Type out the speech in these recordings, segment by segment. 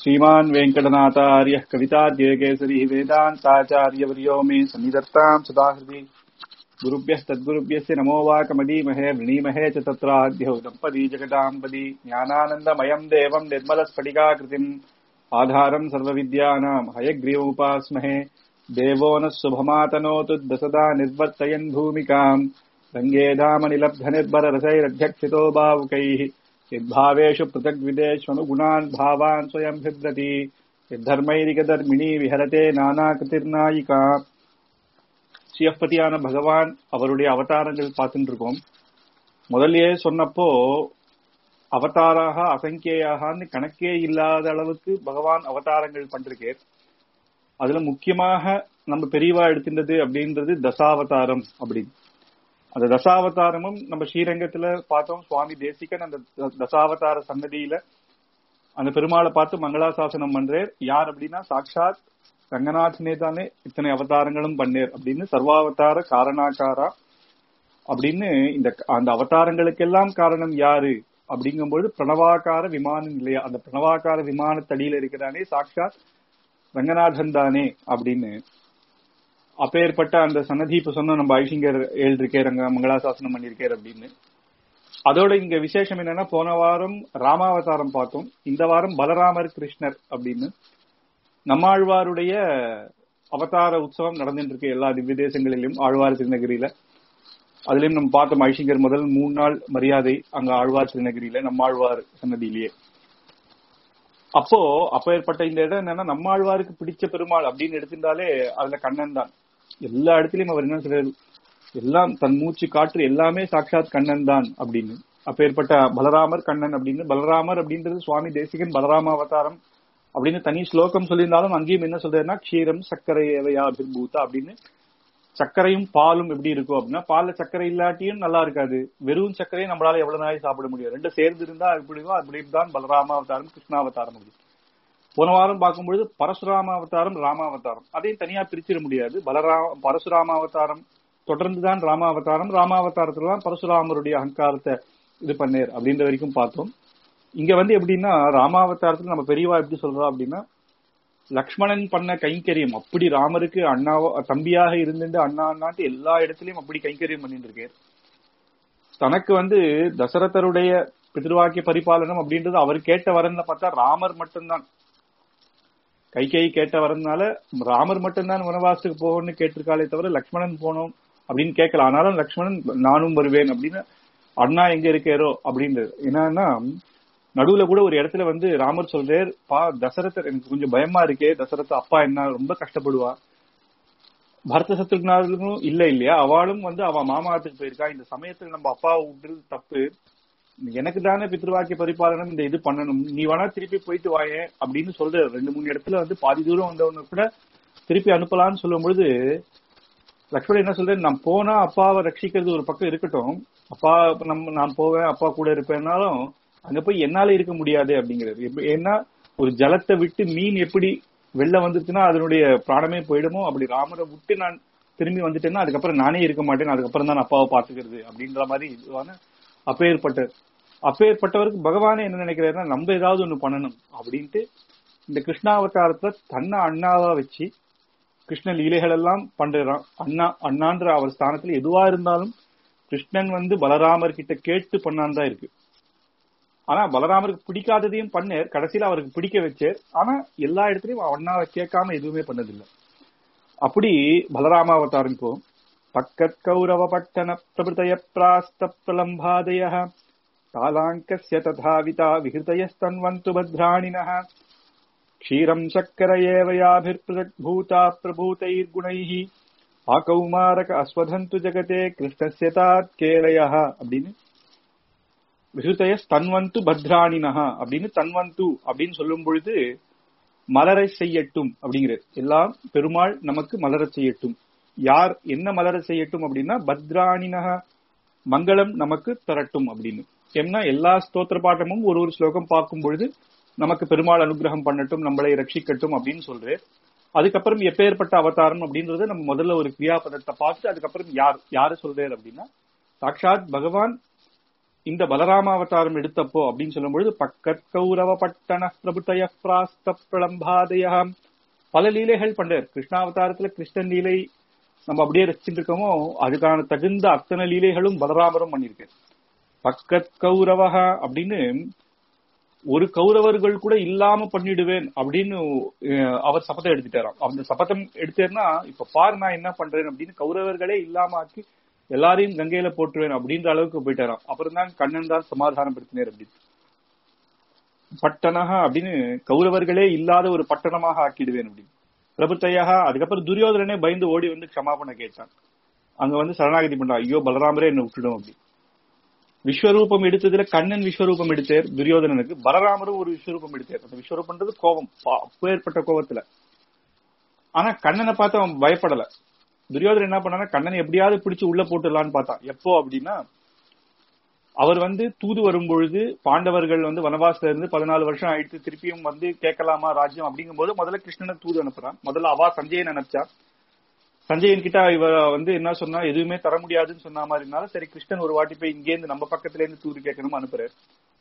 श्रीमान् वेङ्कटनाथार्यः कविताद्यकेसरी वेदान्ताचार्यवर्यो मे सन्निधत्ताम् सदाहृदि गुरुभ्यः तद्गुरुभ्यस्य नमो वाकमदीमहे वृणीमहे च तत्राद्यौ दम्पती जगदाम्बदी ज्ञानानन्दमयम् देवम् निर्मलस्फटिकाकृतिम् आधारम् सर्वविद्यानाम् हयग्रीवमुपास्महे देवो नः शुभमातनोतु दसदा निर्वर्तयन् भूमिकाम् रङ्गेधामनिलब्धनिर्भररसैरध्यक्षितो भावुकैः यद्भावेषु पृथग्विदेष्वनुगुणान् भावान् स्वयम् बिभ्रति यद्धर्मैरिकधर्मिणी विहरते நானாகிருதிர்நாயிகா சிவப்பதியான பகவான் அவருடைய அவதாரங்கள் பார்த்துட்டு இருக்கோம் முதல்லயே சொன்னப்போ அவதாராக அசங்கியாகான்னு கணக்கே இல்லாத அளவுக்கு பகவான் அவதாரங்கள் பண்றேன் அதுல முக்கியமாக நம்ம பெரியவா எடுத்துட்டது அப்படின்றது தசாவதாரம் அப்படின்னு அந்த தசாவதாரமும் நம்ம ஸ்ரீரங்கத்துல பார்த்தோம் சுவாமி தேசிகன் அந்த தசாவதார சன்னதியில அந்த பெருமாளை பார்த்து மங்களாசாசனம் பண்றேர் யார் அப்படின்னா சாட்சாத் ரங்கநாதனே தானே இத்தனை அவதாரங்களும் பண்ணேர் அப்படின்னு சர்வாவதார காரணாக்காரா அப்படின்னு இந்த அந்த அவதாரங்களுக்கெல்லாம் காரணம் யாரு அப்படிங்கும்போது பிரணவாக்கார விமான நிலையா அந்த பிரணவாக்கார விமானத்தடியில இருக்கிறானே சாட்சாத் ரங்கநாதன் தானே அப்படின்னு அப்பேற்பட்ட அந்த சன்னதி இப்ப சொன்ன நம்ம ஐசிங்கர் ஏழு இருக்கே ரங்க மங்களாசாசனம் பண்ணிருக்கார் அப்படின்னு அதோட இங்க விசேஷம் என்னன்னா போன வாரம் ராமாவதாரம் பார்த்தோம் இந்த வாரம் பலராமர் கிருஷ்ணர் அப்படின்னு நம்மாழ்வாருடைய அவதார உற்சவம் நடந்துட்டு இருக்கு எல்லா திவ்ய தேசங்களிலும் ஆழ்வார் திருநகரியில அதுலயும் நம்ம பார்த்தோம் ஐசிங்கர் முதல் மூணு நாள் மரியாதை அங்க ஆழ்வார் திருநகரியில நம்மாழ்வார் சன்னதியிலேயே அப்போ அப்ப ஏற்பட்ட இந்த இடம் என்னன்னா நம்மாழ்வாருக்கு பிடிச்ச பெருமாள் அப்படின்னு எடுத்திருந்தாலே அதுல கண்ணன் தான் எல்லா இடத்துலயும் அவர் என்ன சொல்றாரு எல்லாம் தன் மூச்சு காற்று எல்லாமே சாட்சாத் கண்ணன் தான் அப்படின்னு அப்ப ஏற்பட்ட பலராமர் கண்ணன் அப்படின்னு பலராமர் அப்படின்றது சுவாமி தேசிகன் பலராம அவதாரம் அப்படின்னு தனி ஸ்லோகம் சொல்லியிருந்தாலும் அங்கேயும் என்ன சொல்றதுன்னா க்ஷீரம் சர்க்கரை ஏவையா அபிர்பூதா அப்படின்னு சர்க்கரையும் பாலும் எப்படி இருக்கும் அப்படின்னா பால்ல சர்க்கரை இல்லாட்டியும் நல்லா இருக்காது வெறும் சர்க்கரையும் நம்மளால எவ்வளவு நாளைக்கு சாப்பிட முடியும் ரெண்டு சேர்ந்து இருந்தா எப்படி அப்படி தான் பலராம அவதாரம் கிருஷ்ணாவதாரம் அப்படி போன வாரம் பார்க்கும்பொழுது பரசுராம அவதாரம் ராமாவதாரம் அதையும் தனியா பிரிச்சிட முடியாது பலராம பரசுராம அவதாரம் தொடர்ந்துதான் ராமாவதாரம் ராமாவதாரத்துல தான் பரசுராமருடைய அகங்காரத்தை இது பண்ணேர் அப்படின்ற வரைக்கும் பார்த்தோம் இங்க வந்து எப்படின்னா ராமாவதாரத்துல நம்ம பெரியவா எப்படி சொல்றோம் அப்படின்னா லக்ஷ்மணன் பண்ண கைங்கரியம் அப்படி ராமருக்கு அண்ணாவோ தம்பியாக இருந்துட்டு அண்ணா அண்ணாட்டு எல்லா இடத்துலயும் அப்படி கைங்கரியம் பண்ணிட்டு இருக்காரு தனக்கு வந்து தசரதருடைய பிதிருவாக்கிய பரிபாலனம் அப்படின்றது அவர் கேட்ட வரன்ல பார்த்தா ராமர் மட்டும்தான் கை கை கேட்ட வரதுனால ராமர் மட்டும்தான் வனவாசத்துக்கு போகணும்னு கேட்டிருக்காளே தவிர லக்ஷ்மணன் போனோம் அப்படின்னு கேட்கல ஆனாலும் லக்ஷ்மணன் நானும் வருவேன் அப்படின்னு அண்ணா எங்க இருக்காரோ அப்படின்றது என்னன்னா நடுவுல கூட ஒரு இடத்துல வந்து ராமர் சொல்றார் பா தசரதர் எனக்கு கொஞ்சம் பயமா இருக்கே தசரத அப்பா என்ன ரொம்ப கஷ்டப்படுவா பரத சத்ருக்னாலும் இல்ல இல்லையா அவளும் வந்து அவ மாமாத்துக்கு போயிருக்கா இந்த சமயத்துல நம்ம அப்பாவை விட்டுறது தப்பு எனக்கு தானே பித்ருவாக்கிய பரிபாலனம் இந்த இது பண்ணணும் நீ வேணா திருப்பி போயிட்டு வாயே அப்படின்னு சொல்ற ரெண்டு மூணு இடத்துல வந்து பாதி தூரம் வந்தவங்க கூட திருப்பி அனுப்பலாம்னு சொல்லும் பொழுது லக்ஷ்மணன் என்ன சொல்றேன் நான் போனா அப்பாவை ரட்சிக்கிறது ஒரு பக்கம் இருக்கட்டும் அப்பா நம்ம நான் போவேன் அப்பா கூட இருப்பேன்னாலும் அங்க போய் என்னால இருக்க முடியாது அப்படிங்கிறது ஏன்னா ஒரு ஜலத்தை விட்டு மீன் எப்படி வெளில வந்துச்சுன்னா அதனுடைய பிராணமே போயிடுமோ அப்படி ராமரை விட்டு நான் திரும்பி வந்துட்டேன்னா அதுக்கப்புறம் நானே இருக்க மாட்டேன் அதுக்கப்புறம் தான் அப்பாவை பாத்துக்கிறது அப்படின்ற மாதிரி இதுவான அப்பேற்பட்ட அப்பேற்பட்டவருக்கு பகவானே என்ன நினைக்கிறாருன்னா நம்ம ஏதாவது ஒண்ணு பண்ணணும் அப்படின்ட்டு இந்த கிருஷ்ணாவதாரத்துல தன்னை அண்ணாவா வச்சு கிருஷ்ண லீலைகள் எல்லாம் பண்றான் அண்ணா அண்ணான்ற அவர் ஸ்தானத்துல எதுவா இருந்தாலும் கிருஷ்ணன் வந்து பலராமர் கிட்ட கேட்டு பண்ணான் தான் இருக்கு ஆனா பலராமருக்கு பிடிக்காததையும் பண்ணேர் கடைசியில அவருக்கு பிடிக்க வச்சார் ஆனா எல்லா இடத்துலயும் அண்ணாவை கேட்காம எதுவுமே பண்ணதில்லை அப்படி பலராமாவதாரம் இப்போ பக்கத் கௌரவ பட்டண பிரபுதய பிராஸ்த பிரலம்பாதய காலாங்கஸ்ய ததாவிதா விஹிருதயஸ்தன்வந்து பத்ராணினः क्षीरम् शक्कर एव याभिर्पृथग्भूता प्रभूतैर्गुणैः ஆகௌமாரக அஸ்வதந்து ஜெகதே கிருஷ்ணஸ்ய தாத் கேளயः அப்படின்னு விசுதய தன்வந்து பத்ராணினஹா அப்படின்னு தன்வந்து அப்படின்னு சொல்லும் பொழுது மலரை செய்யட்டும் அப்படிங்கிறது எல்லாம் பெருமாள் நமக்கு மலர செய்யட்டும் யார் என்ன மலர செய்யட்டும் அப்படின்னா பத்ராணினஹ மங்களம் நமக்கு தரட்டும் அப்படின்னு ஏன்னா எல்லா ஸ்தோத்திர பாட்டமும் ஒரு ஒரு ஸ்லோகம் பார்க்கும் பொழுது நமக்கு பெருமாள் அனுகிரகம் பண்ணட்டும் நம்மளை ரட்சிக்கட்டும் அப்படின்னு சொல்றேன் அதுக்கப்புறம் எப்பேற்பட்ட அவதாரம் அப்படின்றத நம்ம முதல்ல ஒரு கிரியாபதத்தை பார்த்து அதுக்கப்புறம் யார் யாரு சொல்றாரு அப்படின்னா சாட்சாத் பகவான் இந்த பலராம அவதாரம் எடுத்தப்போ அப்படின்னு சொல்லும்பொழுது பக்கத் கௌரவ பட்டண பிரபுத்தய பிராஸ்த பிரளம்பாதயம் பல லீலைகள் பண்றார் கிருஷ்ணாவதாரத்துல கிருஷ்ணன் லீலை நம்ம அப்படியே ரசிச்சுட்டு இருக்கோமோ அதுக்கான தகுந்த அத்தனை லீலைகளும் பலராமரும் பண்ணியிருக்கார் பக்கத் கௌரவக அப்படின்னு ஒரு கௌரவர்கள் கூட இல்லாம பண்ணிடுவேன் அப்படின்னு அஹ், அவர் சபதம் எடுத்துட்டாராம் அந்த சபதம் எடுத்தேன்னா இப்ப பாரு நான் என்ன பண்றேன் அப்படின்னு கௌரவர்களே இல்லாம ஆக்கி எல்லாரையும் கங்கையில போட்டுருவேன் அப்படின்ற அளவுக்கு போயிட்டாராம் அப்புறம் தான் கண்ணன் தான் சமாதானப்படுத்தினார் அப்படின்னு பட்டணக அப்படின்னு கௌரவர்களே இல்லாத ஒரு பட்டணமாக ஆக்கிடுவேன் அப்படின்னு பிரபுத்தையாக அதுக்கப்புறம் துரியோதனனே பயந்து ஓடி வந்து க்ஷமாபண கேட்டான் அங்க வந்து சரணாகதி பண்றான் ஐயோ பலராமரே என்ன விட்டுடும் அப்படி விஸ்வரூபம் எடுத்ததுல கண்ணன் விஸ்வரூபம் எடுத்தார் துரியோதனனுக்கு பலராமரும் ஒரு விஸ்வரூபம் எடுத்தார் அந்த விஸ்வரூபம்ன்றது கோபம் பா- அப்பேற்பட்ட கோபத்துல ஆனா கண்ணனை பார்த்து அவன் பயப்படல துரியோதனன் என்ன பண்ணானா கண்ணனை எப்படியாவது பிடிச்சு உள்ள போட்டுடலான்னு பார்த்தான் எப்போ அப்படின்னா அவர் வந்து தூது வரும்பொழுது பாண்டவர்கள் வந்து வனவாசத்துல இருந்து பதினாலு வருஷம் ஆயிடுத்து திருப்பியும் வந்து கேட்கலாமா ராஜ்யம் அப்படிங்கும்போது முதல்ல கிருஷ்ணனை தூது அனுப்புறான் முதல்ல அவா சஞ்சயன் அனுப்பிச்சா சஞ்சயன் கிட்ட இவ வந்து என்ன சொன்னா எதுவுமே தர முடியாதுன்னு சொன்ன மாதிரி இருந்தாலும் சரி கிருஷ்ணன் ஒரு வாட்டி போய் இங்கே இருந்து நம்ம பக்கத்துல இருந்து தூது கேட்கணும்னு அனுப்புறாரு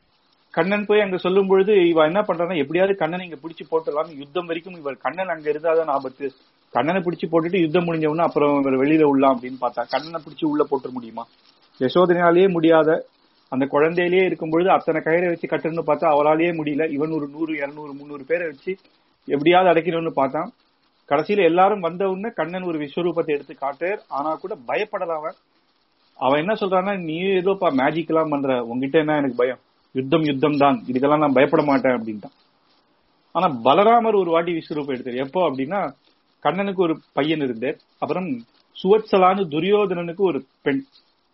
கண்ணன் போய் அங்க சொல்லும் பொழுது இவ என்ன பண்றான்னா எப்படியாவது கண்ணனை இங்க பிடிச்சு போட்டலாம் யுத்தம் வரைக்கும் இவர் கண்ணன் அங்க இருந்தாதான் ஆபத்து கண்ணனை பிடிச்சு போட்டுட்டு யுத்தம் முடிஞ்சவொன்னு அப்புறம் இவர் வெளியில உள்ளலாம் அப்படின்னு பார்த்தா கண்ணனை பிடிச்சு உள்ள போட்டுற முடியுமா யசோதனாலேயே முடியாத அந்த குழந்தையிலேயே இருக்கும் பொழுது அத்தனை கயிறை வச்சு கட்டணும்னு பார்த்தா அவராலேயே முடியல இவன் ஒரு நூறு இருநூறு முந்நூறு பேரை வச்சு எப்படியாவது அடைக்கணும்னு பார்த்தான் கடைசியில எல்லாரும் வந்த உடனே கண்ணன் ஒரு விஸ்வரூபத்தை எடுத்து காட்டார் ஆனா கூட பயப்படல அவன் அவன் என்ன சொல்றான்னா நீ ஏதோப்பா மேஜிக் எல்லாம் பண்ற உங்ககிட்ட என்ன எனக்கு பயம் யுத்தம் யுத்தம் தான் இதுக்கெல்லாம் நான் பயப்பட மாட்டேன் அப்படின்ட்டான் ஆனா பலராமர் ஒரு வாட்டி விஸ்வரூபம் எடுத்தார் எப்போ அப்படின்னா கண்ணனுக்கு ஒரு பையன் இருந்தார் அப்புறம் சுவத்சலான்னு துரியோதனனுக்கு ஒரு பெண்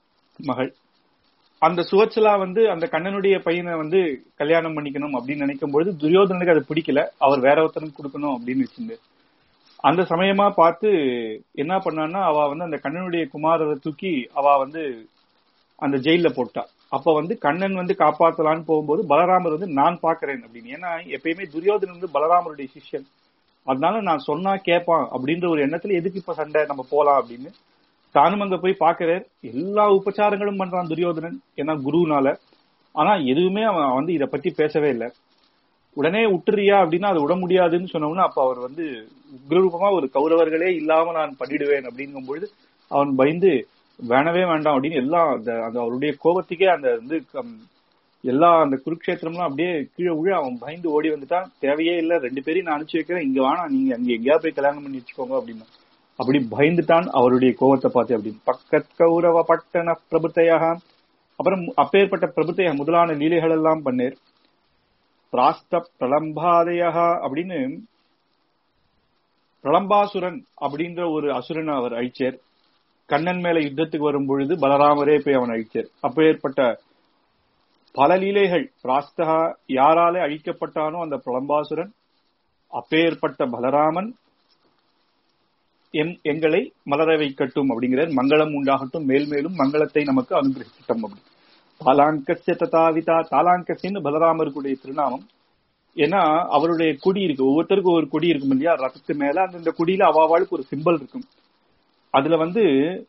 மகள் அந்த சுவத்சலா வந்து அந்த கண்ணனுடைய பையனை வந்து கல்யாணம் பண்ணிக்கணும் அப்படின்னு நினைக்கும் பொழுது துரியோதனனுக்கு அது பிடிக்கல அவர் வேற ஒருத்தனுக்கு கொடுக்கணும் அப்படின்னு வச்சிருந்தார் அந்த சமயமா பார்த்து என்ன பண்ணான்னா அவ வந்து அந்த கண்ணனுடைய குமாரரை தூக்கி அவ வந்து அந்த ஜெயில போட்டா அப்ப வந்து கண்ணன் வந்து காப்பாத்தலான்னு போகும்போது பலராமர் வந்து நான் பாக்குறேன் அப்படின்னு ஏன்னா எப்பயுமே துரியோதனன் வந்து பலராமருடைய சிஷ்யன் அதனால நான் சொன்னா கேட்பான் அப்படின்ற ஒரு எண்ணத்துல எதுக்கு இப்ப சண்டை நம்ம போலாம் அப்படின்னு தானும் அங்க போய் பாக்குறார் எல்லா உபச்சாரங்களும் பண்றான் துரியோதனன் ஏன்னா குருனால ஆனா எதுவுமே அவன் வந்து இத பத்தி பேசவே இல்லை உடனே விட்டுறியா அப்படின்னா அது விட முடியாதுன்னு சொன்னோம்னா அப்ப அவர் வந்து உக்ரரூபமா ஒரு கௌரவர்களே இல்லாம நான் பண்ணிடுவேன் அப்படிங்கும் பொழுது அவன் பயந்து வேணவே வேண்டாம் அப்படின்னு எல்லாம் அந்த அந்த அவருடைய கோபத்துக்கே அந்த வந்து கம்- எல்லா அந்த குருக்ஷேத்திரம்லாம் அப்படியே கீழே விழ அவன் பயந்து ஓடி வந்துட்டான் தேவையே இல்ல ரெண்டு பேரையும் நான் அனுப்பிச்சு வைக்கிறேன் இங்க வேணா நீங்க அங்க எங்கேயா போய் கல்யாணம் பண்ணி வச்சுக்கோங்க அப்படின்னு அப்படி பயந்துட்டான் அவருடைய கோபத்தை பார்த்து அப்படின்னு பக்கத் கௌரவ பட்டண பிரபுத்தையாக அப்புறம் அப்பேற்பட்ட பிரபுத்தைய முதலான லீலைகள் எல்லாம் பண்ணேர் பிராஸ்த பிரலம்பாதயா அப்படின்னு பிரலம்பாசுரன் அப்படின்ற ஒரு அசுரனை அவர் அழிச்சார் கண்ணன் மேல யுத்தத்துக்கு வரும் பொழுது பலராமரே போய் அவன் அழிச்சார் அப்பேற்பட்ட பல லீலைகள் பிராஸ்தகா யாராலே அழிக்கப்பட்டானோ அந்த பிரலம்பாசுரன் அப்பேற்பட்ட பலராமன் எம் எங்களை மலர வைக்கட்டும் அப்படிங்கிறார் மங்களம் உண்டாகட்டும் மேல் மேலும் மங்களத்தை நமக்கு அனுகிரகிக்கட்டும் அப்படி தாலாங்கசிய ததாவிதா தாலாங்கசின்னு பலராமருக்குடைய திருநாமம் ஏன்னா அவருடைய கொடி இருக்கு ஒவ்வொருத்தருக்கும் ஒரு கொடி இருக்கும் இல்லையா ரத்தத்து மேல அந்தந்த கொடியில அவாவாளுக்கு ஒரு சிம்பல் இருக்கும் அதுல வந்து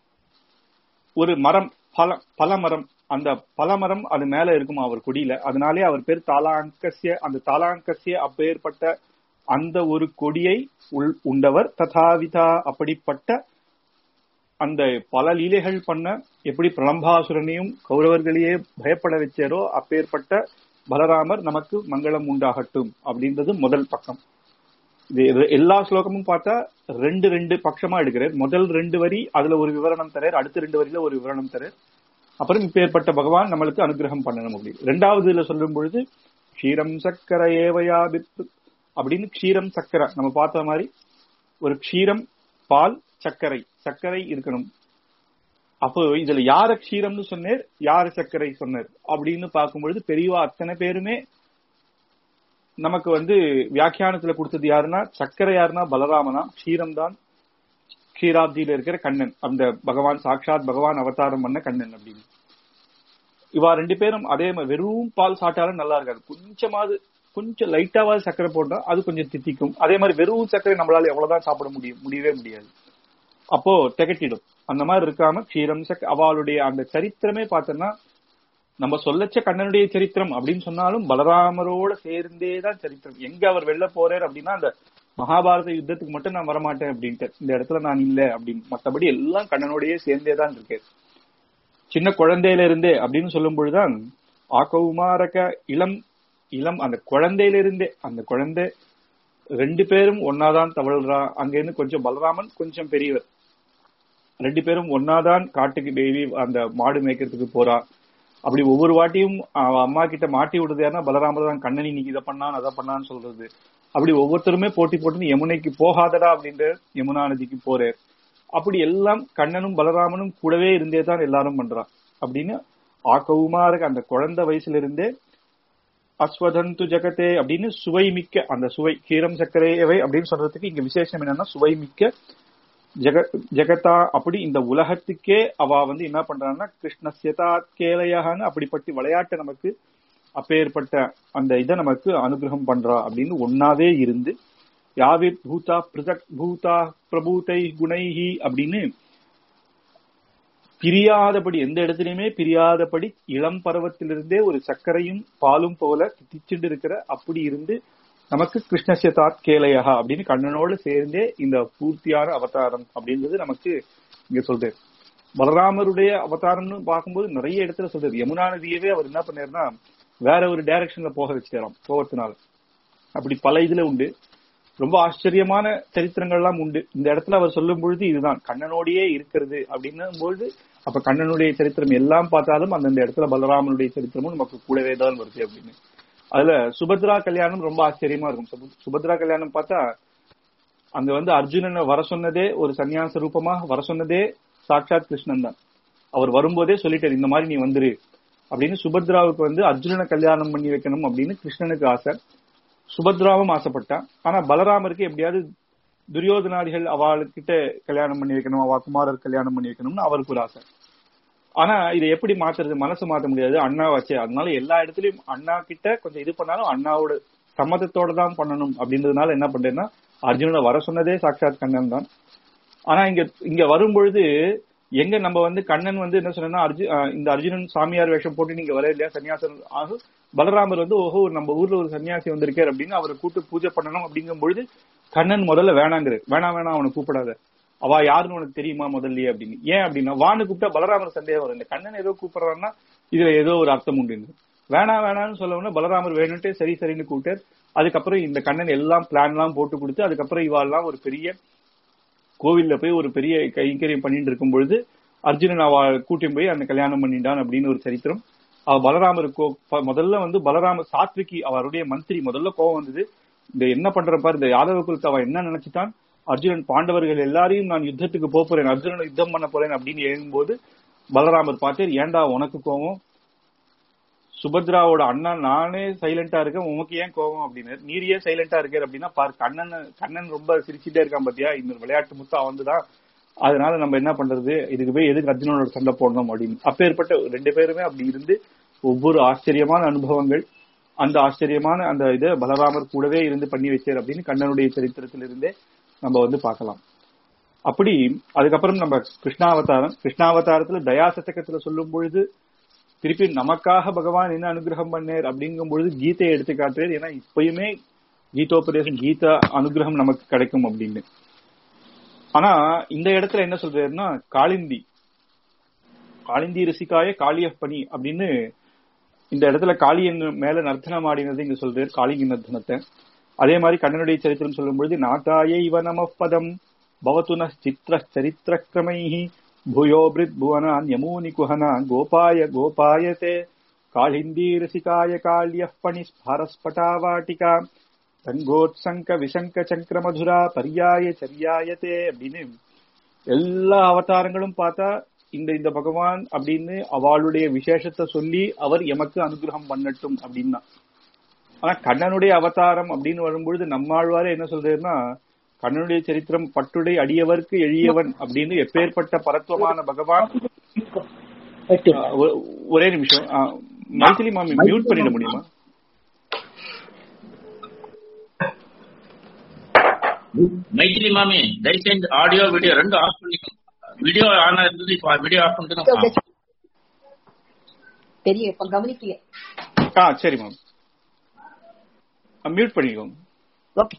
ஒரு மரம் பல பல மரம் அந்த பலமரம் அது மேல இருக்கும் அவர் கொடியில அதனாலே அவர் பேர் தாலாங்கசிய அந்த தாலாங்கசிய அப்பேற்பட்ட அந்த ஒரு கொடியை உள் உண்டவர் ததாவிதா அப்படிப்பட்ட அந்த பல லீலைகள் பண்ண எப்படி பிரலம்பாசுரனையும் கௌரவர்களையே பயப்பட வச்சாரோ அப்பேற்பட்ட பலராமர் நமக்கு மங்களம் உண்டாகட்டும் அப்படின்றது முதல் பக்கம் இது இது எல்லா ஸ்லோகமும் பார்த்தா ரெண்டு ரெண்டு பட்சமா எடுக்கிறார் முதல் ரெண்டு வரி அதுல ஒரு விவரணம் தரார் அடுத்த ரெண்டு வரியில ஒரு விவரணம் தரார் அப்புறம் இப்பேற்பட்ட பகவான் நம்மளுக்கு அனுகிரகம் பண்ணணும் அப்படி ரெண்டாவது இதுல சொல்லும் பொழுது க்ஷீரம் சக்கர ஏவயா வித்து அப்படின்னு க்ஷீரம் சக்கரை நம்ம பார்த்த மாதிரி ஒரு க்ஷீரம் பால் சர்க்கரை சர்க்கரை இருக்கணும் அப்போ இதுல யார க்ஷீரம்னு சொன்னார் யார சர்க்கரை சொன்னார் அப்படின்னு பார்க்கும்பொழுது பெரியவா அத்தனை பேருமே நமக்கு வந்து வியாக்கியானத்துல கொடுத்தது யாருன்னா சர்க்கரை யாருன்னா பலராமனா க்ஷீரம் தான் க்ஷீராப்தியில இருக்கிற கண்ணன் அந்த பகவான் சாட்சாத் பகவான் அவதாரம் பண்ண கண்ணன் அப்படின்னு இவா ரெண்டு பேரும் அதே மாதிரி வெறும் பால் சாப்பிட்டாலும் நல்லா இருக்காது கொஞ்சமாவது கொஞ்சம் லைட்டாவது சர்க்கரை போட்டா அது கொஞ்சம் தித்திக்கும் அதே மாதிரி வெறும் சர்க்கரை நம்மளால எவ்வளவுதான் சாப்பிட முடியும் முடியவே முடியாது அப்போ திகட்டிடும் அந்த மாதிரி இருக்காம க்ஷீரம் சக் அவளுடைய அந்த சரித்திரமே பார்த்தோம்னா நம்ம சொல்லச்ச கண்ணனுடைய சரித்திரம் அப்படின்னு சொன்னாலும் பலராமரோட சேர்ந்தே தான் சரித்திரம் எங்க அவர் வெளில போறார் அப்படின்னா அந்த மகாபாரத யுத்தத்துக்கு மட்டும் நான் வரமாட்டேன் அப்படின்ட்டு இந்த இடத்துல நான் இல்ல அப்படின்னு மத்தபடி எல்லாம் கண்ணனோடயே சேர்ந்தே தான் இருக்கு சின்ன குழந்தையில இருந்தே அப்படின்னு சொல்லும் பொழுதுதான் ஆக்கவுமாரக இளம் இளம் அந்த குழந்தையில இருந்தே அந்த குழந்தை ரெண்டு பேரும் ஒன்னாதான் தவழ்றா அங்க இருந்து கொஞ்சம் பலராமன் கொஞ்சம் பெரியவர் ரெண்டு பேரும் ஒன்னாதான் காட்டுக்கு டெய்லி அந்த மாடு மேய்க்கிறதுக்கு போறா அப்படி ஒவ்வொரு வாட்டியும் அவ அம்மா கிட்ட மாட்டி விடுறது யாருன்னா பலராமர் தான் கண்ணன் இன்னைக்கு இதை பண்ணான் அதை பண்ணான்னு சொல்றது அப்படி ஒவ்வொருத்தருமே போட்டி போட்டு யமுனைக்கு போகாதடா அப்படின்ற யமுனா நதிக்கு போறார் அப்படி எல்லாம் கண்ணனும் பலராமனும் கூடவே இருந்தே தான் எல்லாரும் பண்றா அப்படின்னு ஆக்கவுமா இருக்க அந்த குழந்தை வயசுல இருந்தே அஸ்வதந்து ஜெகத்தே அப்படின்னு சுவை மிக்க அந்த சுவை கீரம் சர்க்கரையவை அப்படின்னு சொல்றதுக்கு இங்க விசேஷம் என்னன்னா சுவை மிக்க ஜெக ஜெகத்தா அப்படி இந்த உலகத்துக்கே அவ வந்து என்ன பண்றான்னா கிருஷ்ணசியதா கேலையான்னு அப்படிப்பட்ட விளையாட்டை நமக்கு அப்பேற்பட்ட அந்த இதை நமக்கு அனுகிரகம் பண்றா அப்படின்னு ஒன்னாவே இருந்து யாவிர் பூதா பிரதக் பூதா பிரபூதை குணைஹி அப்படின்னு பிரியாதபடி எந்த இடத்துலயுமே பிரியாதபடி இளம் பருவத்திலிருந்தே ஒரு சர்க்கரையும் பாலும் போல திச்சுண்டு இருக்கிற அப்படி இருந்து நமக்கு கிருஷ்ணசியதாத் கேலையா அப்படின்னு கண்ணனோடு சேர்ந்தே இந்த பூர்த்தியான அவதாரம் அப்படின்றது நமக்கு இங்க சொல்றாரு பலராமருடைய அவதாரம்னு பார்க்கும்போது நிறைய இடத்துல சொல்றாரு யமுனா நதியவே அவர் என்ன பண்ணாருன்னா வேற ஒரு டைரக்ஷன்ல போக வச்சுட்டாராம் கோவத்தினால அப்படி பல இதுல உண்டு ரொம்ப ஆச்சரியமான சரித்திரங்கள்லாம் உண்டு இந்த இடத்துல அவர் சொல்லும் பொழுது இதுதான் கண்ணனோடையே இருக்கிறது அப்படின்னும் பொழுது அப்ப கண்ணனுடைய சரித்திரம் எல்லாம் பார்த்தாலும் அந்தந்த இடத்துல பலராமனுடைய சரித்திரமும் நமக்கு கூடவே தான் வருது அப்படின்னு அதுல சுபத்ரா கல்யாணம் ரொம்ப ஆச்சரியமா இருக்கும் சுப- சுபத்ரா கல்யாணம் பார்த்தா அங்க வந்து அர்ஜுனனை வர சொன்னதே ஒரு சன்னியாச ரூபமா வர சொன்னதே சாட்சாத் கிருஷ்ணன் தான் அவர் வரும்போதே சொல்லிட்டாரு இந்த மாதிரி நீ வந்துரு அப்படின்னு சுபத்ராவுக்கு வந்து அர்ஜுனனை கல்யாணம் பண்ணி வைக்கணும் அப்படின்னு கிருஷ்ணனுக்கு ஆசை சுபத்ராவும் ஆசைப்பட்டான் ஆனா பலராமருக்கு எப்படியாவது துரியோதனாதிகள் அவளுக்கிட்ட கல்யாணம் பண்ணி வைக்கணும் அவ குமாரர் கல்யாணம் பண்ணி வைக்கணும்னு அவருக்கு ஒரு ஆசை ஆனா இதை எப்படி மாத்துறது மனசு மாத்த முடியாது அண்ணா வச்சே அதனால எல்லா இடத்துலயும் அண்ணா கிட்ட கொஞ்சம் இது பண்ணாலும் அண்ணாவோட சம்மதத்தோட தான் பண்ணணும் அப்படின்றதுனால என்ன பண்றேன்னா அர்ஜுனனை வர சொன்னதே சாட்சாத் கண்ணன் தான் ஆனா இங்க இங்க வரும்பொழுது எங்க நம்ம வந்து கண்ணன் வந்து என்ன சொன்னா அர்ஜு அஹ் இந்த அர்ஜுனன் சாமியார் வேஷம் போட்டு நீங்க வர இல்லையா சன்னியாசம் ஆகும் பலராமர் வந்து ஓஹோ நம்ம ஊர்ல ஒரு சன்னியாசி வந்திருக்கார் அப்படின்னு அவரை கூட்டு பூஜை பண்ணணும் அப்படிங்கும் பொழுது கண்ணன் முதல்ல வேணாங்கிறது வேணாம் வேணாம் அவனை கூப்பிடாத அவ யாருன்னு உனக்கு தெரியுமா முதல்லயே அப்படின்னு ஏன் அப்படின்னா வான்னு கூப்பிட்டா பலராமர் சந்தேகம் வரும் இந்த கண்ணன் ஏதோ கூப்பிடுறான்னா இதுல ஏதோ ஒரு அர்த்தம் உண்டு வேணாம் வேணாம்னு சொல்லவுடனே பலராமர் வேணும்ட்டு சரி சரின்னு கூப்பிட்டார் அதுக்கப்புறம் இந்த கண்ணன் எல்லாம் பிளான் எல்லாம் போட்டு கொடுத்து அதுக்கப்புறம் இவாள்லாம் ஒரு பெரிய கோவில்ல போய் ஒரு பெரிய கைங்கரியம் பண்ணிட்டு இருக்கும் பொழுது அர்ஜுனன் அவ கூட்டியும் போய் அந்த கல்யாணம் பண்ணிட்டான் அப்படின்னு ஒரு சரித்திரம் அவ பலராமருக்கு ப- முதல்ல வந்து பலராமர் சாத்விகி அவருடைய மந்திரி முதல்ல கோவம் வந்தது இந்த என்ன பண்ற பாரு இந்த யாதவ குலத்தை அவன் என்ன நினைச்சுட்டான் அர்ஜுனன் பாண்டவர்கள் எல்லாரையும் நான் யுத்தத்துக்கு போப் போறேன் அர்ஜுனன் யுத்தம் பண்ண போறேன் அப்படின்னு எழும்போது பலராமர் பார்த்தார் ஏன்டா உனக்கு கோவம் சுபத்ராவோட அண்ணா நானே சைலண்டா இருக்கேன் உனக்கு ஏன் கோவம் அப்படின்னு நீர் ஏன் சைலண்டா இருக்காரு அப்படின்னா பாரு கண்ணன் கண்ணன் ரொம்ப சிரிச்சுட்டே இருக்கான் பாத்தியா இந்த விளையாட்டு முத்தா வந்துதான் அதனால நம்ம என்ன பண்றது இதுக்கு போய் எதுக்கு அர்ஜுனனோட சண்டை போடணும் அப்படின்னு அப்பேற்பட்ட ரெண்டு பேருமே அப்படி இருந்து ஒவ்வொரு ஆச்சரியமான அனுபவங்கள் அந்த ஆச்சரியமான அந்த இதை பலராமர் கூடவே இருந்து பண்ணி வச்சார் அப்படின்னு கண்ணனுடைய சரித்திரத்திலிருந்தே நம்ம வந்து பார்க்கலாம் அப்படி அதுக்கப்புறம் நம்ம கிருஷ்ணாவதாரம் கிருஷ்ணாவதாரத்துல தயாசதகத்துல சொல்லும் பொழுது திருப்பி நமக்காக பகவான் என்ன அனுகிரகம் பண்ணார் அப்படிங்கும் பொழுது கீதையை எடுத்து காட்டுறார் ஏன்னா இப்பயுமே கீதோபதேசம் கீதா அனுகிரகம் நமக்கு கிடைக்கும் அப்படின்னு ஆனா இந்த இடத்துல என்ன சொல்றாருன்னா காளிந்தி காளிந்தி ரிசிகாய காளிய பணி அப்படின்னு இந்த இடத்துல காளியன் மேல நர்த்தனம் ஆடினது இங்க சொல்றாரு காளிங்கி நர்த்தனத்தை அதே மாதிரி கண்ணனுடைய சரித்திரம் சொல்லும் பொழுது நாட்டாய இவ நம பதம் பவத்துன சித்திர சரித்திர கிரமைஹி பூயோ பிரித் புவனான் யமூனி குஹனா கோபாய கோபாயதே காளிந்தி ரசிகாய காளிய பணி ஸ்பரஸ்பட்டாவாட்டிகா தங்கோத்சங்க விசங்க சங்கர மதுரா பரியாய சரியாயத்தே அப்படின்னு எல்லா அவதாரங்களும் பார்த்தா இந்த இந்த பகவான் அப்படின்னு அவளுடைய விசேஷத்தை சொல்லி அவர் எமக்கு அனுகிரகம் பண்ணட்டும் அப்படின்னா ஆனா கண்ணனுடைய அவதாரம் அப்படின்னு வரும்பொழுது நம்மாழ்வாரே என்ன சொல்றாருன்னா கண்ணனுடைய சரித்திரம் பட்டுடை அடியவர்க்கு எளியவன் அப்படின்னு எப்பேற்பட்ட பரத்துவமான பகவான் ஆஹ் ஒ- ஒரே நிமிஷம் ஆஹ் மைத்திலி மாமி மியூட் பண்ணிட முடியுமா மைத்திலி மாமி தயவுசெய்து ஆடியோ வீடியோ ரெண்டு ஆஃப் பண்ணிக்கோ வீடியோ ஆன் இருந்தது இப்போ வீடியோ ஆஃப் பண்ணிட்டு பெரிய இப்ப கவனிக்கல ஆ சரி மேம் மியூட் பண்ணிக்கோங்க ஓகே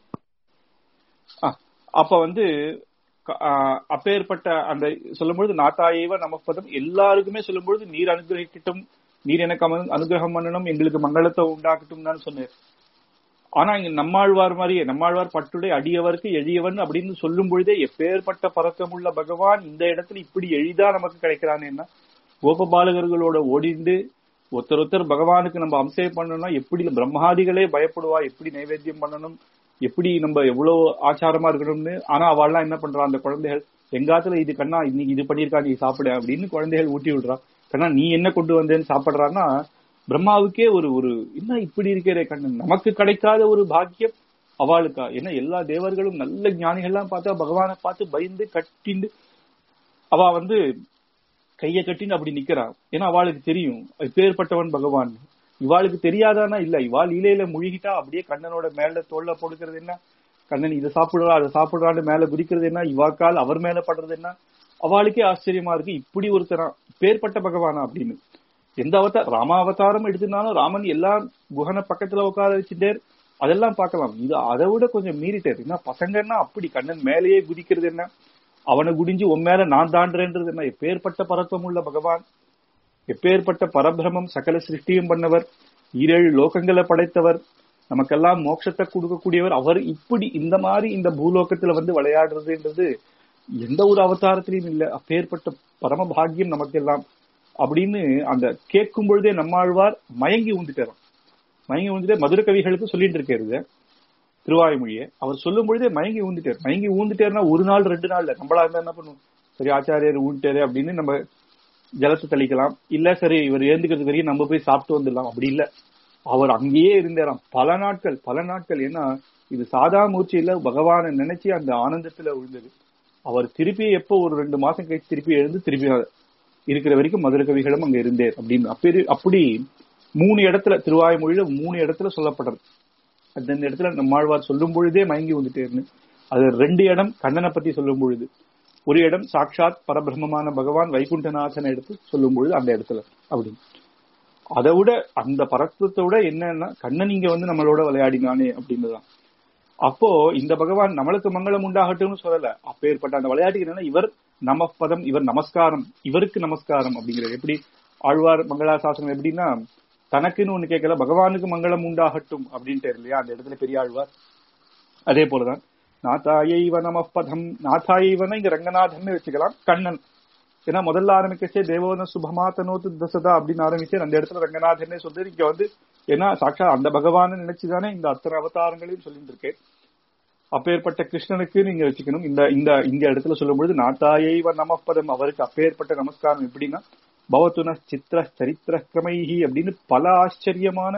ஆ, அப்ப வந்து க- ஆ, அப்பேற்பட்ட அந்த சொல்லும்பொழுது நாத்தாயேவ நமப்பதம் எல்லாருக்குமே சொல்லும்பொழுது நீர் அனுகிரகிக்கட்டும் நீர் எனக்கு அம- அனுகிரகம் பண்ணணும் எங்களுக்கு மங்களத்தை உண்டாக்கட்டும் தான் சொன்னார் ஆனா இங்க நம்மாழ்வார் மாதிரியே நம்மாழ்வார் பட்டுடை அடியவருக்கு எளியவன் அப்படின்னு சொல்லும் பொழுதே எப்பேற்பட்ட பறக்கமுள்ள பகவான் இந்த இடத்துல இப்படி எளிதா நமக்கு கிடைக்கிறானேன்னா கோபபாலகர்களோட ஓடிண்டு ஒருத்தர் ஒருத்தர் பகவானுக்கு நம்ம அம்சே பண்ணணும்னா எப்படி பிரம்மாதிகளே பயப்படுவா எப்படி நைவேத்தியம் பண்ணணும் எப்படி நம்ம எவ்வளவு ஆச்சாரமா இருக்கணும்னு ஆனா அவள்லாம் என்ன பண்றா அந்த குழந்தைகள் எங்காத்துல இது கண்ணா இன்னைக்கு இது பண்ணிருக்கா நீ சாப்பிடு அப்படின்னு குழந்தைகள் ஊட்டி விடுறா கண்ணா நீ என்ன கொண்டு வந்தேன்னு சாப்பிடுறான்னா பிரம்மாவுக்கே ஒரு ஒரு என்ன இப்படி இருக்கிற கண்ணன் நமக்கு கிடைக்காத ஒரு பாக்கியம் அவளுக்கா ஏன்னா எல்லா தேவர்களும் நல்ல ஞானிகள்லாம் பார்த்தா பகவானை பார்த்து பயந்து கட்டிண்டு அவ வந்து கைய கட்டின்னு அப்படி நிக்கிறா ஏன்னா அவளுக்கு தெரியும் பேர்பட்டவன் பகவான் இவாளுக்கு தெரியாதானா இல்ல இவாள் இலையில முழுகிட்டா அப்படியே கண்ணனோட மேல தோல்ல போடுக்கிறது என்ன கண்ணன் இதை சாப்பிடுறா அதை சாப்பிடுறான்னு மேல குதிக்கிறது என்ன இவாக்கால் அவர் மேல படுறது என்ன அவளுக்கே ஆச்சரியமா இருக்கு இப்படி ஒருத்தரா பேர்பட்ட பகவானா அப்படின்னு எந்த அவதார ராமாவதாரம் எடுத்திருந்தாலும் ராமன் எல்லாம் குஹன பக்கத்துல உட்கார வச்சுட்டே அதெல்லாம் பார்க்கலாம் இது அதை விட கொஞ்சம் மீறிட்டாரு என்ன பசங்கன்னா அப்படி கண்ணன் மேலேயே குதிக்கிறது என்ன அவனை குடிஞ்சு உன் மேல நான் தாண்டுறேன்றது என்ன எப்பேற்பட்ட பரத்துவம் உள்ள பகவான் எப்பேற்பட்ட பரபிரமம் சகல சிருஷ்டியும் பண்ணவர் ஈரேழு லோகங்களை படைத்தவர் நமக்கெல்லாம் மோட்சத்தை கொடுக்கக்கூடியவர் அவர் இப்படி இந்த மாதிரி இந்த பூலோகத்துல வந்து விளையாடுறதுன்றது எந்த ஒரு அவதாரத்திலையும் இல்ல அப்பேற்பட்ட பரம பாக்கியம் நமக்கெல்லாம் அப்படின்னு அந்த கேட்கும் பொழுதே நம்மாழ்வார் மயங்கி ஊந்துட்டாராம் மயங்கி ஊந்துட்டு மதுர கவிகளுக்கு சொல்லிட்டு இருக்காரு திருவாய்மொழியை அவர் சொல்லும் பொழுதே மயங்கி ஊந்துட்டார் மயங்கி ஊந்துட்டாருன்னா ஒரு நாள் ரெண்டு நாள்ல நம்மளா இருந்தா என்ன பண்ணுவோம் சரி ஆச்சாரியர் ஊன்ட்டாரு அப்படின்னு நம்ம ஜலத்தை தெளிக்கலாம் இல்ல சரி இவர் ஏந்துக்கிறது வரையும் நம்ம போய் சாப்பிட்டு வந்துடலாம் அப்படி இல்ல அவர் அங்கேயே இருந்தாராம் பல நாட்கள் பல நாட்கள் ஏன்னா இது சாதா மூர்ச்சியில பகவானை நினைச்சு அந்த ஆனந்தத்துல விழுந்தது அவர் திருப்பி எப்போ ஒரு ரெண்டு மாசம் கழிச்சு திருப்பி எழுந்து திருப்பி இருக்கிற வரைக்கும் மதுர கவிகளும் அங்க இருந்தேர் அப்படின்னு அப்படி அப்படி மூணு இடத்துல திருவாய்மொழியில மூணு இடத்துல சொல்லப்படுறது அந்தந்த இடத்துல நம்மாழ்வார் சொல்லும் பொழுதே மயங்கி வந்துட்டேர்னு அது ரெண்டு இடம் கண்ணனை பத்தி சொல்லும் பொழுது ஒரு இடம் சாட்சாத் பரபிரம்மமான பகவான் வைகுண்டநாதனை எடுத்து சொல்லும் பொழுது அந்த இடத்துல அப்படின்னு அதை விட அந்த பரத்துவத்தை விட என்னன்னா கண்ணன் இங்க வந்து நம்மளோட விளையாடினானே அப்படின்னுதான் அப்போ இந்த பகவான் நம்மளுக்கு மங்களம் உண்டாகட்டும்னு சொல்லல அப்பேற்பட்ட அந்த விளையாட்டுக்கு என்னன்னா இவர் நமப்பதம் இவர் நமஸ்காரம் இவருக்கு நமஸ்காரம் அப்படிங்கிறது எப்படி ஆழ்வார் மங்களாசாசனம் எப்படின்னா தனக்குன்னு ஒண்ணு கேட்கல பகவானுக்கு மங்களம் உண்டாகட்டும் அப்படின்ட்டு இல்லையா அந்த இடத்துல பெரிய ஆழ்வார் அதே போலதான் நாத்தாயைவ நமப்பதம் நாத்தாயைவன இங்க ரங்கநாதன் வச்சுக்கலாம் கண்ணன் ஏன்னா முதல்ல ஆரம்பிக்கச்சே தேவவன சுபமாத்தனோத்து தசதா அப்படின்னு ஆரம்பிச்சு அந்த இடத்துல ரங்கநாதனே சொல்லி இங்க வந்து ஏன்னா சாட்சா அந்த பகவான நினைச்சுதானே இந்த அத்தனை அவதாரங்களையும் சொல்லிட்டு இருக்கேன் அப்பேற்பட்ட கிருஷ்ணனுக்கு நீங்க வச்சுக்கணும் இந்த இந்த இந்த இடத்துல சொல்லும்பொழுது நாத்தாயைவ நமப்பதம் அவருக்கு அப்பேற்பட்ட நமஸ்காரம் எப்படின்னா பவத்துன சித்திர சரித்திர கிரமைஹி அப்படின்னு பல ஆச்சரியமான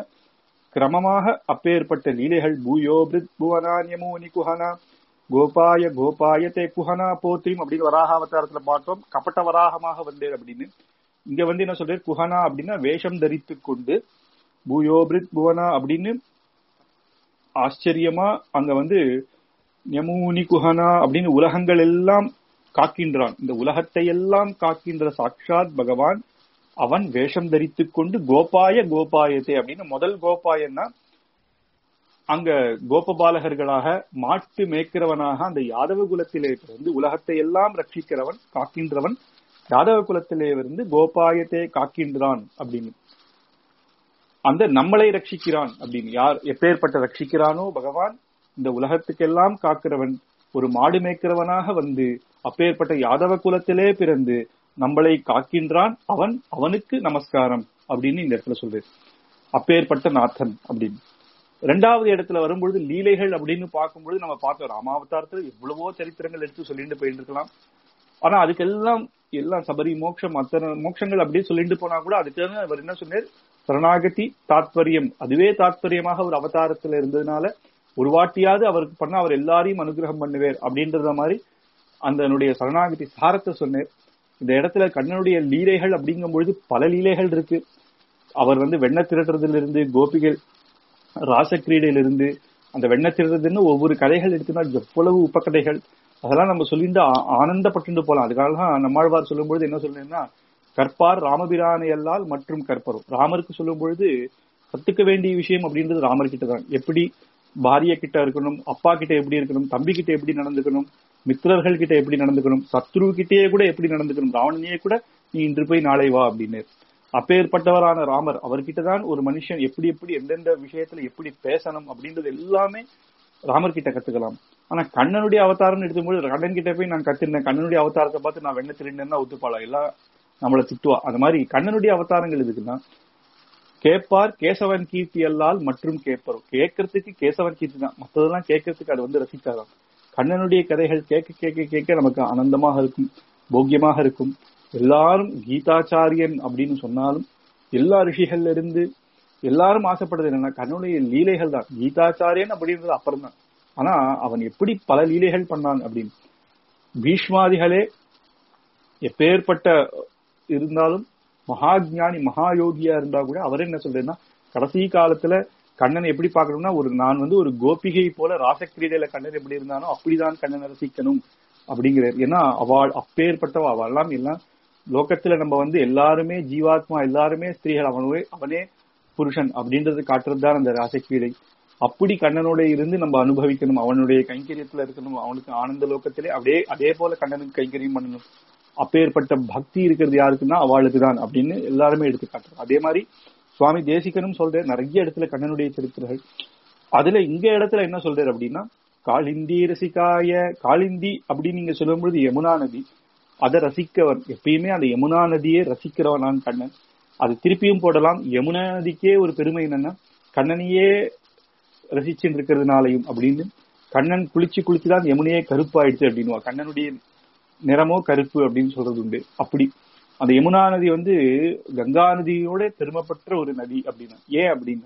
கிரமமாக அப்பேற்பட்ட லீலைகள் பூயோ பிரித் புவனான்யமோ நிகுஹனா கோபாய கோபாயத்தை குஹனா போத்ரிம் அப்படின்னு வராக அவதாரத்துல பார்த்தோம் கபட்ட வராகமாக வந்தேன் அப்படின்னு இங்க வந்து என்ன சொல்றாரு குஹனா அப்படின்னா வேஷம் தரித்து கொண்டு பூயோ பிரித் புவனா அப்படின்னு ஆச்சரியமா அங்க வந்து யமூனி குஹனா அப்படின்னு உலகங்கள் எல்லாம் காக்கின்றான் இந்த உலகத்தை எல்லாம் காக்கின்ற சாட்சாத் பகவான் அவன் வேஷம் தரித்து கொண்டு கோபாய கோபாயத்தை அப்படின்னு முதல் கோபாயன்னா அங்க கோபபாலகர்களாக மாட்டு மேய்க்கிறவனாக அந்த யாதவ குலத்திலே இருந்து உலகத்தை எல்லாம் ரட்சிக்கிறவன் காக்கின்றவன் யாதவ குலத்திலே இருந்து கோபாயத்தை காக்கின்றான் அப்படின்னு அந்த நம்மளை ரட்சிக்கிறான் அப்படின்னு யார் எப்பேற்பட்ட ரட்சிக்கிறானோ பகவான் இந்த உலகத்துக்கெல்லாம் காக்கிறவன் ஒரு மாடு மேய்க்கிறவனாக வந்து அப்பேற்பட்ட யாதவ குலத்திலே பிறந்து நம்மளை காக்கின்றான் அவன் அவனுக்கு நமஸ்காரம் அப்படின்னு இந்த இடத்துல சொல்றது அப்பேற்பட்ட நாதன் அப்படின்னு ரெண்டாவது இடத்துல வரும்பொழுது லீலைகள் அப்படின்னு பார்க்கும்பொழுது நம்ம பார்த்தோம் ராமாவதாரத்துல எவ்வளவோ சரித்திரங்கள் எடுத்து சொல்லிட்டு போயிட்டு இருக்கலாம் ஆனா அதுக்கெல்லாம் எல்லாம் சபரி மோட்சம் அத்தனை மோட்சங்கள் அப்படியே சொல்லிட்டு போனா கூட அதுக்கு அவர் என்ன சொன்னார் சரணாகதி தாத்பரியம் அதுவே தாத்பரியமாக ஒரு அவதாரத்துல இருந்ததுனால ஒரு வாட்டியாவது அவருக்கு பண்ண அவர் எல்லாரையும் அனுகிரகம் பண்ணுவேர் அப்படின்றத மாதிரி அந்த சரணாகதி சாரத்தை சொன்னார் இந்த இடத்துல கண்ணனுடைய லீலைகள் அப்படிங்கும் பொழுது பல லீலைகள் இருக்கு அவர் வந்து வெண்ண திரட்டுறதுல இருந்து கோபிகள் ராசக்கிரீடையிலிருந்து அந்த வெண்ண திரட்டுறதுன்னு ஒவ்வொரு கதைகள் எடுத்துனா எவ்வளவு உபக்கதைகள் அதெல்லாம் நம்ம சொல்லிட்டு ஆனந்தப்பட்டு போலாம் அதுக்காக தான் நம்மாழ்வார் சொல்லும்பொழுது என்ன சொல்றேன்னா கற்பார் ராமபிரானை அல்லால் மற்றும் கற்பரும் ராமருக்கு சொல்லும் பொழுது கத்துக்க வேண்டிய விஷயம் அப்படின்றது ராமர் கிட்ட தான் எப்படி பாரிய கிட்ட இருக்கணும் அப்பா கிட்ட எப்படி இருக்கணும் தம்பி கிட்ட எப்படி நடந்துக்கணும் மித்திரர்கள் கிட்ட எப்படி நடந்துக்கணும் சத்ரு கிட்டேயே கூட எப்படி நடந்துக்கணும் ராவணனையே கூட நீ இன்று போய் நாளை வா அப்படின்னு அப்பேற்பட்டவரான ராமர் அவர்கிட்ட தான் ஒரு மனுஷன் எப்படி எப்படி எந்தெந்த விஷயத்துல எப்படி பேசணும் அப்படின்றது எல்லாமே ராமர் கிட்ட கத்துக்கலாம் ஆனா கண்ணனுடைய அவதாரம்னு எடுக்கும்போது கண்ணன் கிட்ட போய் நான் கத்திருந்தேன் கண்ணனுடைய அவதாரத்தை பார்த்து நான் வெண்ண திருந்தேன்னா ஒத்துப்பாளா எல்லாம் நம்மளை திட்டுவா அந்த மாதிரி கண்ணனுடைய அவதாரங்கள் எதுக்குன்னா கேட்பார் கேசவன் கீர்த்தி அல்லால் மற்றும் கேட்பரும் கேட்கறதுக்கு கேசவன் கீர்த்தி தான் மற்றதெல்லாம் கேட்கறதுக்கு அது வந்து ரசிக்காதான் கண்ணனுடைய கதைகள் கேட்க கேட்க கேட்க நமக்கு ஆனந்தமாக இருக்கும் போக்கியமாக இருக்கும் எல்லாரும் கீதாச்சாரியன் அப்படின்னு சொன்னாலும் எல்லா ரிஷிகள்ல இருந்து எல்லாரும் ஆசைப்படுறது என்னன்னா கண்ணனுடைய லீலைகள் தான் கீதாச்சாரியன் அப்படின்றது அப்புறம் தான் ஆனா அவன் எப்படி பல லீலைகள் பண்ணான் அப்படின்னு பீஷ்மாதிகளே எப்பேற்பட்ட இருந்தாலும் மகாஜானி மகாயோகியா இருந்தா கூட அவர் என்ன சொல்றேன்னா கடைசி காலத்துல கண்ணனை எப்படி பார்க்கணும்னா ஒரு நான் வந்து ஒரு கோபிகை போல ராசக்கிரீடையில கண்ணன் எப்படி இருந்தானோ அப்படிதான் கண்ணனை ரசிக்கணும் அப்படிங்கிறார் ஏன்னா அவள் அப்பேற்பட்டவ அவெல்லாம் எல்லாம் லோகத்துல நம்ம வந்து எல்லாருமே ஜீவாத்மா எல்லாருமே ஸ்திரீகள் அவனே அவனே புருஷன் அப்படின்றது காட்டுறது தான் அந்த ராசக்கிரீடை அப்படி கண்ணனோட இருந்து நம்ம அனுபவிக்கணும் அவனுடைய கைங்கரியத்துல இருக்கணும் அவனுக்கு ஆனந்த லோகத்திலே அப்படியே அதே போல கண்ணனுக்கு கைங்கரியம் பண்ணணும் அப்பேற்பட்ட பக்தி இருக்கிறது யாருக்குன்னா அவளுக்கு தான் அப்படின்னு எல்லாருமே எடுத்து காட்டுறோம் அதே மாதிரி சுவாமி தேசிகனும் சொல்றாரு நிறைய இடத்துல கண்ணனுடைய சரித்திரங்கள் அதுல இங்க இடத்துல என்ன சொல்றாரு அப்படின்னா காளிந்தி ரசிகாய காளிந்தி அப்படின்னு நீங்க சொல்லும் பொழுது யமுனா நதி அதை ரசிக்கவன் எப்பயுமே அந்த யமுனா நதியே ரசிக்கிறவனான் கண்ணன் அது திருப்பியும் போடலாம் யமுனா நதிக்கே ஒரு பெருமை என்னன்னா கண்ணனையே ரசிச்சுட்டு இருக்கிறதுனாலையும் அப்படின்னு கண்ணன் குளிச்சு குளிச்சுதான் யமுனையே கருப்பாயிடுச்சு அப்படின்னுவா கண்ணனுடைய நிறமோ கருப்பு அப்படின்னு சொல்றது உண்டு அப்படி அந்த யமுனா நதி வந்து கங்கா நதியோட பெருமைப்பட்ட ஒரு நதி அப்படின்னா ஏன் அப்படின்னா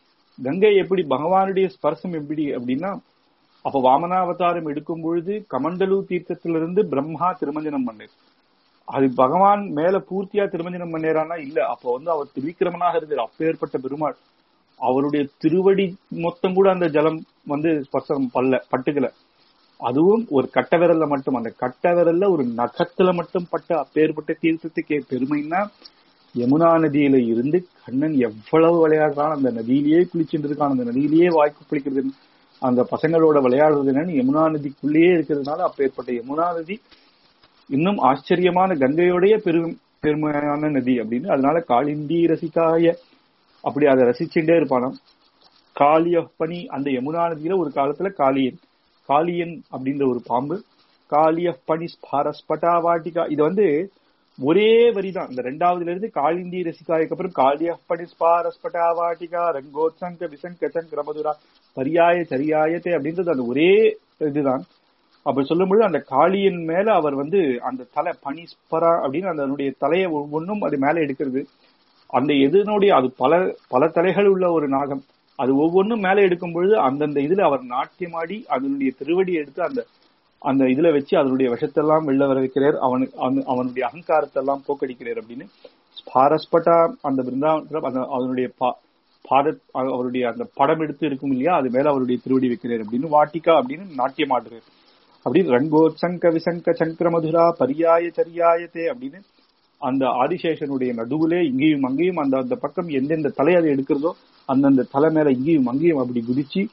கங்கை எப்படி பகவானுடைய ஸ்பர்சம் எப்படி அப்படின்னா அப்ப வாமனாவதாரம் எடுக்கும் பொழுது கமண்டலு தீர்த்தத்திலிருந்து பிரம்மா திருமஞ்சனம் பண்ணார் அது பகவான் மேல பூர்த்தியா திருமஞ்சனம் பண்ணேரானா இல்ல அப்ப வந்து அவர் திருவிக்கிரமனாக இருந்தார் அப்பேற்பட்ட பெருமாள் அவருடைய திருவடி மொத்தம் கூட அந்த ஜலம் வந்து ஸ்பர்சம் பல்ல பட்டுக்கல அதுவும் ஒரு கட்ட விரல்ல மட்டும் அந்த கட்ட விரல்ல ஒரு நகத்துல மட்டும் பட்ட அப்பேற்பட்ட தீர்த்தத்துக்கே பெருமைன்னா யமுனா நதியில இருந்து கண்ணன் எவ்வளவு விளையாடுறான் அந்த நதியிலேயே குளிச்சுட்டு இருக்கான் அந்த நதியிலேயே வாய்க்கு குளிக்கிறது அந்த பசங்களோட விளையாடுறது என்னன்னு யமுனா நதிக்குள்ளேயே இருக்கிறதுனால அப்பேற்பட்ட யமுனா நதி இன்னும் ஆச்சரியமான கங்கையோடைய பெரும் பெருமையான நதி அப்படின்னு அதனால காளிந்தி ரசிகாய அப்படி அதை ரசிச்சுட்டே இருப்பானாம் காளியப்பனி அந்த யமுனா நதியில ஒரு காலத்துல காளியன் காளியன் அப்படின்ற ஒரு பாம்பு காளியப்பனி ஸ்பாரஸ்பட்டா வாட்டிகா இது வந்து ஒரே வரிதான் இந்த ரெண்டாவதுல இருந்து காளிந்தி ரசிகாய்க்கு அப்புறம் காளியப்பனி ஸ்பாரஸ்பட்டா வாட்டிகா ரங்கோத்சங்க விசங்க சங்கிரமதுரா பரியாய சரியாயத்தை அப்படின்றது அந்த ஒரே இதுதான் அப்படி சொல்லும்பொழுது அந்த காளியின் மேல அவர் வந்து அந்த தலை பனிஸ்பரா அப்படின்னு அதனுடைய தலையை ஒவ்வொன்றும் அது மேல எடுக்கிறது அந்த எதனுடைய அது பல பல தலைகள் உள்ள ஒரு நாகம் அது ஒவ்வொன்றும் மேல எடுக்கும் பொழுது அந்தந்த இதுல அவர் நாட்டியமாடி அதனுடைய திருவடி எடுத்து அந்த அந்த இதுல வச்சு அதனுடைய விஷத்தெல்லாம் வெளில வர வைக்கிறார் அவனுக்கு அவனுடைய அகங்காரத்தை எல்லாம் போக்கடிக்கிறார் அப்படின்னு ஸ்பாரஸ்பட்டா அந்த பிருந்தாவனத்துல அந்த அதனுடைய பாத அவருடைய அந்த படம் எடுத்து இருக்கும் இல்லையா அது மேல அவருடைய திருவடி வைக்கிறார் அப்படின்னு வாட்டிக்கா அப்படின்னு நாட்டியம் ஆடுறாரு அப்படின்னு ரங்கோத்சங்க விசங்க சங்கர மதுரா பரியாய சரியாயத்தே அப்படின்னு அந்த ஆதிசேஷனுடைய நடுவுலே இங்கேயும் அங்கேயும் அந்த அந்த பக்கம் எந்தெந்த தலை அதை எடுக்கிறதோ அந்தந்த தலை மேல இங்கேயும் அங்கேயும் அப்படி குதிச்சு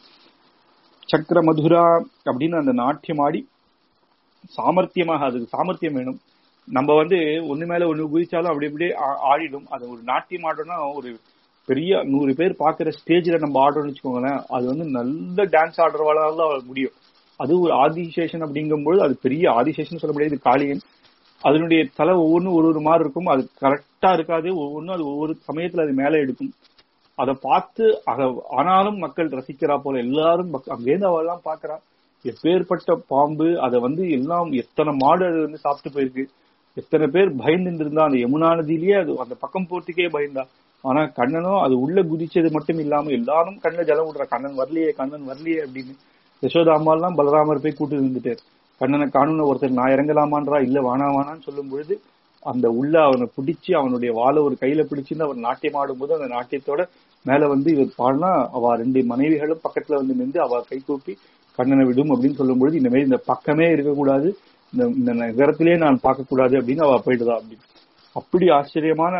சக்கர மதுரா அப்படின்னு அந்த நாட்டியம் ஆடி சாமர்த்தியமாக அதுக்கு சாமர்த்தியம் வேணும் நம்ம வந்து ஒண்ணு மேல ஒண்ணு குதிச்சாலும் அப்படி அப்படியே ஆடிடும் அது ஒரு நாட்டியம் ஆடணும்னா ஒரு பெரிய நூறு பேர் பாக்குற ஸ்டேஜ்ல நம்ம ஆடுறோம்னு வச்சுக்கோங்களேன் அது வந்து நல்ல டான்ஸ் ஆடுறவாளால தான் முடியும் அது ஒரு ஆதிசேஷன் அப்படிங்கும்போது அது பெரிய ஆதிசேஷன் சொல்ல முடியாது காளியன் அதனுடைய தலை ஒவ்வொன்றும் ஒரு ஒரு மாதிரி இருக்கும் அது கரெக்டா இருக்காது ஒவ்வொன்றும் அது ஒவ்வொரு சமயத்துல அது மேல எடுக்கும் அதை பார்த்து அத ஆனாலும் மக்கள் ரசிக்கிறா போல எல்லாரும் அங்கேருந்து அவெல்லாம் பாக்குறா எப்பேற்பட்ட பாம்பு அதை வந்து எல்லாம் எத்தனை மாடு அது வந்து சாப்பிட்டு போயிருக்கு எத்தனை பேர் பயந்து இருந்தா அந்த யமுனா நதியிலேயே அது அந்த பக்கம் போறதுக்கே பயந்தா ஆனா கண்ணனும் அது உள்ள குதிச்சது மட்டும் இல்லாம எல்லாரும் கண்ணுல ஜலம் விடுறா கண்ணன் வரலையே கண்ணன் வரலையே அப்படின்னு யசோதா அம்மாலாம் பலராமர் போய் கூட்டு இருந்துட்டார் கண்ணனை காணும்னு ஒருத்தர் நான் இறங்கலாமான்றா இல்ல வானா வானான்னு சொல்லும் பொழுது அந்த உள்ள அவனை பிடிச்சு அவனுடைய வாழை ஒரு கையில பிடிச்சிருந்து அவர் நாட்டியம் ஆடும்போது அந்த நாட்டியத்தோட மேல வந்து இவர் பாடினா அவ ரெண்டு மனைவிகளும் பக்கத்துல வந்து நின்று அவ கை கூப்பி கண்ணனை விடும் அப்படின்னு சொல்லும் பொழுது இந்த மாதிரி இந்த பக்கமே இருக்கக்கூடாது இந்த இந்த நகரத்திலே நான் பார்க்க கூடாது அப்படின்னு அவ போயிடுதா அப்படின்னு அப்படி ஆச்சரியமான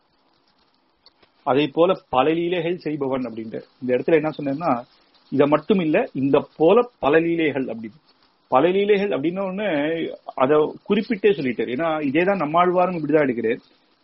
அதை போல பல லீலைகள் செய்பவன் அப்படின்ட்டு இந்த இடத்துல என்ன சொன்னேன்னா இத மட்டும் இல்ல இந்த போல பல லீலைகள் அப்படின்னு பல லீலைகள் அப்படின்னு ஒண்ணு அத குறிப்பிட்டே சொல்லிட்டாரு ஏன்னா இதேதான் நம்மாழ்வாரும் இப்படிதான் எடுக்கிறேன்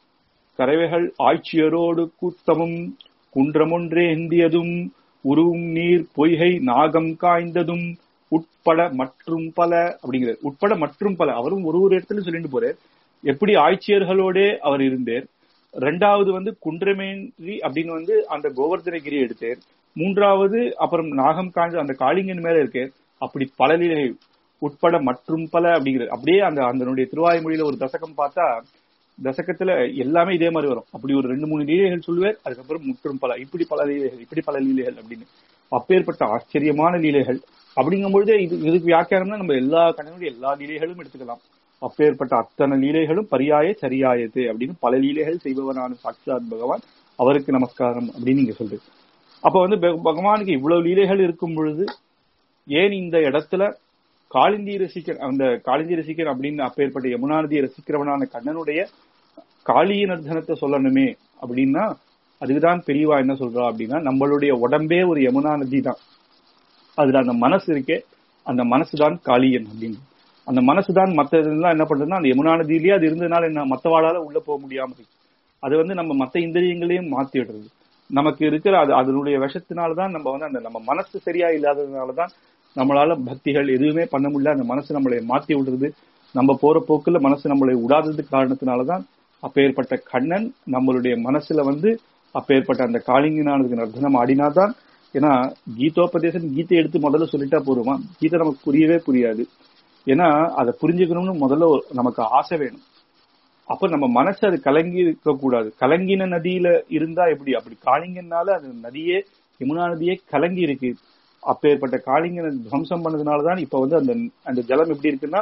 கறவைகள் ஆட்சியரோடு கூத்தமும் குன்றமொன்றே ஏந்தியதும் உருவும் நீர் பொய்கை நாகம் காய்ந்ததும் உட்பட மற்றும் பல அப்படிங்கிறார் உட்பட மற்றும் பல அவரும் ஒரு ஒரு இடத்துல சொல்லிட்டு போறார் எப்படி ஆட்சியர்களோடே அவர் இருந்தார் ரெண்டாவது வந்து குன்றமேன்றி அப்படின்னு வந்து அந்த கோவர்தனகிரி எடுத்தார் மூன்றாவது அப்புறம் நாகம் காய்ஞ்ச அந்த காளிங்கன் மேல இருக்கார் அப்படி பல லீலைகள் உட்பட மற்றும் பல அப்படிங்கிறது அப்படியே அந்த அதனுடைய திருவாய்மொழியில ஒரு தசகம் பார்த்தா தசகத்துல எல்லாமே இதே மாதிரி வரும் அப்படி ஒரு ரெண்டு மூணு லீலைகள் சொல்லுவார் அதுக்கப்புறம் முற்றும் பல இப்படி பல லீலைகள் இப்படி பல லீலைகள் அப்படின்னு அப்பேற்பட்ட ஆச்சரியமான லீலைகள் அப்படிங்கும்பொழுது இது இதுக்கு வியாக்கியானம்னா நம்ம எல்லா கண்ணனுடைய எல்லா லீலைகளும் எடுத்துக்கலாம் அப்பேற்பட்ட அத்தனை லீலைகளும் பரியாய சரியாயது அப்படின்னு பல லீலைகள் செய்பவனான சாட்சாத் பகவான் அவருக்கு நமஸ்காரம் அப்படின்னு நீங்க சொல்றீங்க அப்ப வந்து பக- பகவானுக்கு இவ்வளவு லீலைகள் இருக்கும் பொழுது ஏன் இந்த இடத்துல காளிந்தி ரசிகர் அந்த காளிந்தி ரசிகர் அப்படின்னு அப்பேற்பட்ட யமுனா நதியை ரசிக்கிறவனான கண்ணனுடைய காளிய நர்த்தனத்தை சொல்லணுமே அப்படின்னா அதுக்குதான் பெரியவா என்ன சொல்றா அப்படின்னா நம்மளுடைய உடம்பே ஒரு யமுனா நதி தான் அதுல அந்த மனசு இருக்கே அந்த மனசுதான் காளியன் அப்படின்னு அந்த மனசுதான் மத்த இதெல்லாம் என்ன பண்றதுன்னா அந்த யமுனா நதியிலேயே அது இருந்ததுனால என்ன மத்தவாளால உள்ள போக முடியாம இருக்கு அது வந்து நம்ம மத்த இந்திரியங்களையும் மாத்தி விடுறது நமக்கு இருக்கிற அது அதனுடைய விஷத்தினாலதான் நம்ம வந்து அந்த நம்ம மனசு சரியா இல்லாததுனாலதான் நம்மளால பக்திகள் எதுவுமே பண்ண முடியல அந்த மனசு நம்மளை மாத்தி விடுறது நம்ம போற போக்குல மனசு நம்மளை விடாதது காரணத்தினாலதான் அப்பேற்பட்ட கண்ணன் நம்மளுடைய மனசுல வந்து அப்பேற்பட்ட அந்த காளிங்கனானதுக்கு நர்த்தனம் ஆடினாதான் ஏன்னா கீதோபதேசம் கீதை எடுத்து முதல்ல சொல்லிட்டா போருமா கீதை நமக்கு புரியவே புரியாது ஏன்னா அதை புரிஞ்சுக்கணும்னு முதல்ல ஒரு- நமக்கு ஆசை வேணும் அப்ப நம்ம மனசு அது கலங்கி இருக்க கூடாது கலங்கின நதியில இருந்தா எப்படி அப்படி காளிங்கனால அது நதியே யமுனா நதியே கலங்கி இருக்கு அப்பேற்பட்ட காளிங்கனை துவம்சம் பண்ணதுனாலதான் இப்ப வந்து அந்த அந்த ஜலம் எப்படி இருக்குன்னா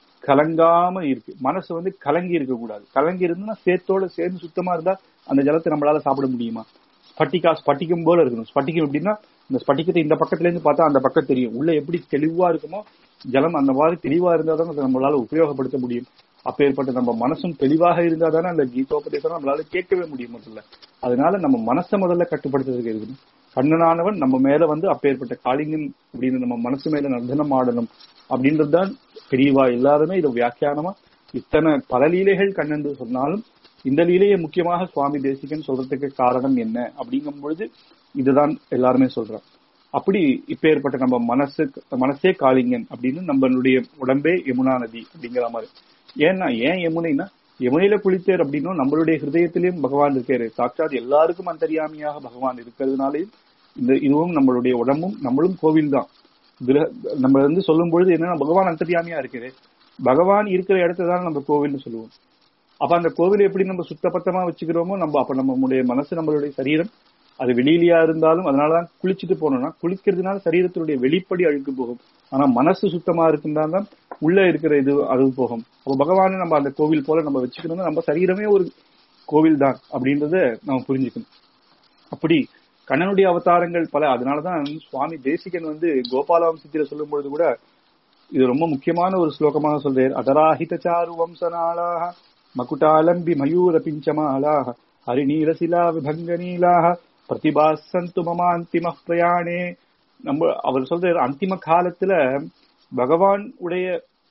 கலங்காம இருக்கு மனசு வந்து கலங்கி இருக்க கூடாது கலங்கி இருந்ததுன்னா சேத்தோட சேர்ந்து சுத்தமா இருந்தா அந்த ஜலத்தை நம்மளால சாப்பிட முடியுமா ஸ்பட்டிகா ஸ்பட்டிகம் போல இருக்கணும் ஸ்பட்டிகம் எப்படின்னா இந்த ஸ்பட்டிகத்தை இந்த பக்கத்துல இருந்து பார்த்தா அந்த பக்கம் தெரியும் உள்ள எப்படி தெளிவா இருக்குமோ ஜலம் அந்த மாதிரி தெளிவா இருந்தா தான் அதை நம்மளால உபயோகப்படுத்த முடியும் அப்பேற்பட்ட நம்ம மனசும் தெளிவாக இருந்தா தானே அந்த கீதோபதேசம் நம்மளால கேட்கவே முடியும் முதல்ல அதனால நம்ம மனசை முதல்ல கட்டுப்படுத்துறதுக்கு இருக்கணும் கண்ணனானவன் நம்ம மேல வந்து அப்பேற்பட்ட காளிங்கன் அப்படின்னு நம்ம மனசு மேல நர்த்தனம் ஆடணும் அப்படின்றதுதான் பெரியவா எல்லாருமே இதை வியாக்கியானமா இத்தனை பல லீலைகள் கண்ணன் சொன்னாலும் இந்த லீலையை முக்கியமாக சுவாமி தேசிகன் சொல்றதுக்கு காரணம் என்ன அப்படிங்கும் பொழுது இதுதான் எல்லாருமே சொல்றாங்க அப்படி இப்பேற்பட்ட நம்ம மனசு மனசே காளிங்கன் அப்படின்னு நம்மளுடைய உடம்பே யமுனா நதி அப்படிங்கிற மாதிரி ஏன்னா ஏன் யமுனைனா யமுனையில குளித்தேர் அப்படின்னும் நம்மளுடைய ஹிருதயத்திலயும் பகவான் இருக்காரு சாட்சாத் எல்லாருக்கும் அந்தரியாமியாக பகவான் இருக்கிறதுனாலையும் இந்த இதுவும் நம்மளுடைய உடம்பும் நம்மளும் கோவில் தான் நம்ம வந்து சொல்லும் பொழுது என்னன்னா பகவான் அந்தரியாமியா இருக்கிறது பகவான் இருக்கிற இடத்த தான் நம்ம கோவில்னு சொல்லுவோம் அப்ப அந்த கோவிலை எப்படி நம்ம சுத்தபத்தமா வச்சுக்கிறோமோ நம்ம அப்ப நம்மளுடைய மனசு நம்மளுடைய சரீரம் அது வெளியிலயா இருந்தாலும் அதனாலதான் குளிச்சுட்டு போனோம்னா குளிக்கிறதுனால சரீரத்தினுடைய வெளிப்படி அழுக்கு போகும் ஆனா மனசு சுத்தமா இருக்குன்னா தான் உள்ள இருக்கிற இது அது போகும் அப்ப பகவானை நம்ம அந்த கோவில் போல நம்ம வச்சுக்கணும்னா நம்ம சரீரமே ஒரு கோவில் தான் அப்படின்றத நம்ம புரிஞ்சுக்கணும் அப்படி கண்ணனுடைய அவதாரங்கள் பல அதனாலதான் சுவாமி தேசிகன் வந்து கோபாலவம்சத்தில சொல்லும் பொழுது கூட இது ரொம்ப முக்கியமான ஒரு ஸ்லோகமாக சொல்றார் அதராஹித சாரு வம்சநாளாக மகுட்டாலம்பி மயூர பிஞ்சமாலாக ஹரிநீலசிலா விபங்கநீலாக பிரதிபாசந்து மமாந்திம பிரயாணே நம்ம அவர் சொல்றாரு அந்திம காலத்துல பகவான் உடைய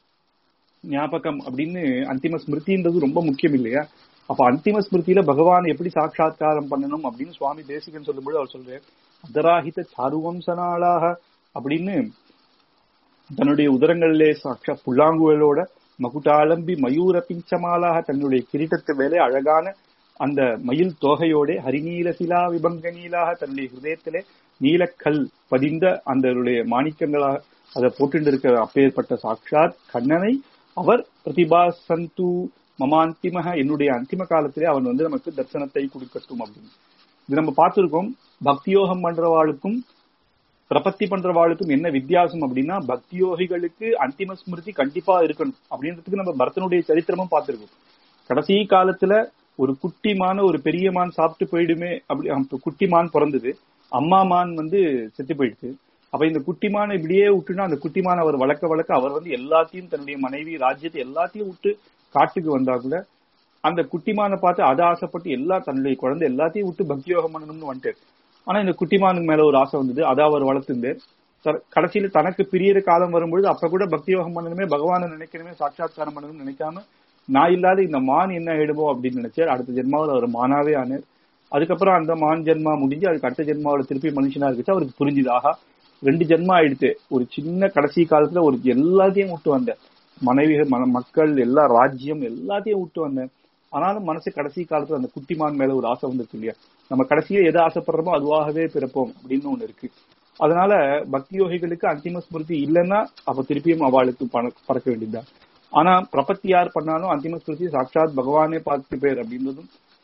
ஞாபகம் அப்படின்னு அந்திம ஸ்மிருதின்றது ரொம்ப முக்கியம் இல்லையா அப்ப அந்திம ஸ்மிருதியில பகவான் எப்படி சாட்சா்காரம் பண்ணணும் அப்படின்னு சுவாமி தேசிகன் சொல்லும்போது அவர் சொல்றாரு அதராஹித சாருவம்சனாளாக அப்படின்னு தன்னுடைய உதரங்களிலே சாட்சா புல்லாங்குழலோட மகுட்டாலம்பி மயூர பிஞ்சமாலாக தன்னுடைய கிரீட்டத்து வேலை அழகான அந்த மயில் தோகையோட ஹரிநீல சிலா விபங்கநீலாக தன்னுடைய ஹிருதயத்திலே நீலக்கல் பதிந்த அந்த மாணிக்கங்களாக அதை போட்டு இருக்கிற அப்பேற்பட்ட சாட்சாத் கண்ணனை அவர் பிரதிபா சந்து மமாந்திமக என்னுடைய அந்திம காலத்திலே அவன் வந்து நமக்கு தரிசனத்தை கொடுக்கட்டும் அப்படின்னு இது நம்ம பார்த்திருக்கோம் பக்தியோகம் பண்றவாளுக்கும் பிரபத்தி பண்றவாளுக்கும் என்ன வித்தியாசம் அப்படின்னா பக்தியோகிகளுக்கு அந்திம ஸ்மிருதி கண்டிப்பா இருக்கணும் அப்படின்றதுக்கு நம்ம பரதனுடைய சரித்திரமும் பார்த்திருக்கோம் கடைசி காலத்துல ஒரு குட்டிமான ஒரு பெரிய மான் சாப்பிட்டு போயிடுமே அப்படி குட்டிமான் பிறந்தது அம்மா மான் வந்து செத்து போயிடுச்சு அப்ப இந்த குட்டிமான இப்படியே விட்டுனா அந்த குட்டிமான அவர் வளர்க்க வளர்க்க அவர் வந்து எல்லாத்தையும் தன்னுடைய மனைவி ராஜ்யத்தை எல்லாத்தையும் விட்டு காட்டுக்கு வந்தா கூட அந்த குட்டிமானை பார்த்து அதை ஆசைப்பட்டு எல்லா தன்னுடைய குழந்தை எல்லாத்தையும் விட்டு பக்தி யோகம் பண்ணணும்னு வந்துட்டார் ஆனா இந்த குட்டிமானுக்கு மேல ஒரு ஆசை வந்தது அதை அவர் வளர்த்துந்தார் த- கடைசியில தனக்கு பிரியற காலம் வரும்பொழுது அப்ப கூட பக்தி யோகம் பண்ணணுமே பகவானை நினைக்கணுமே சாட்சாத்காரம் பண்ணணும்னு நினைக்காம நான் இல்லாத இந்த மான் என்ன ஆயிடுமோ அப்படின்னு நினைச்சார் அடுத்த ஜென்மாவில் அவர் மானாவே ஆனார் அதுக்கப்புறம் அந்த மான் ஜென்மா முடிஞ்சு அதுக்கு அடுத்த ஜென்மாவோட திருப்பி மனுஷனா இருந்துச்சு அவருக்கு புரிஞ்சுது ஆஹா ரெண்டு ஜென்மா ஆயிடுத்து ஒரு சின்ன கடைசி காலத்துல ஒரு எல்லாத்தையும் விட்டு வந்தேன் மனைவிகள் மன மக்கள் எல்லா ராஜ்யம் எல்லாத்தையும் விட்டு வந்தேன் ஆனாலும் மனசு கடைசி காலத்துல அந்த குட்டிமான் மேல ஒரு ஆசை வந்துருக்கு இல்லையா நம்ம கடைசியா எதை ஆசைப்படுறோமோ அதுவாகவே பிறப்போம் அப்படின்னு ஒண்ணு இருக்கு அதனால பக்தி யோகிகளுக்கு அந்திம ஸ்மிருதி இல்லைன்னா அப்ப திருப்பியும் அவளுக்கு பண- பறக்க வேண்டியதுதான் ஆனா பிரபத்தி யார் பண்ணாலும் அந்திம ஸ்மிருதி சாட்சாத் பகவானே பார்த்து பேர் அப்படின்றதும்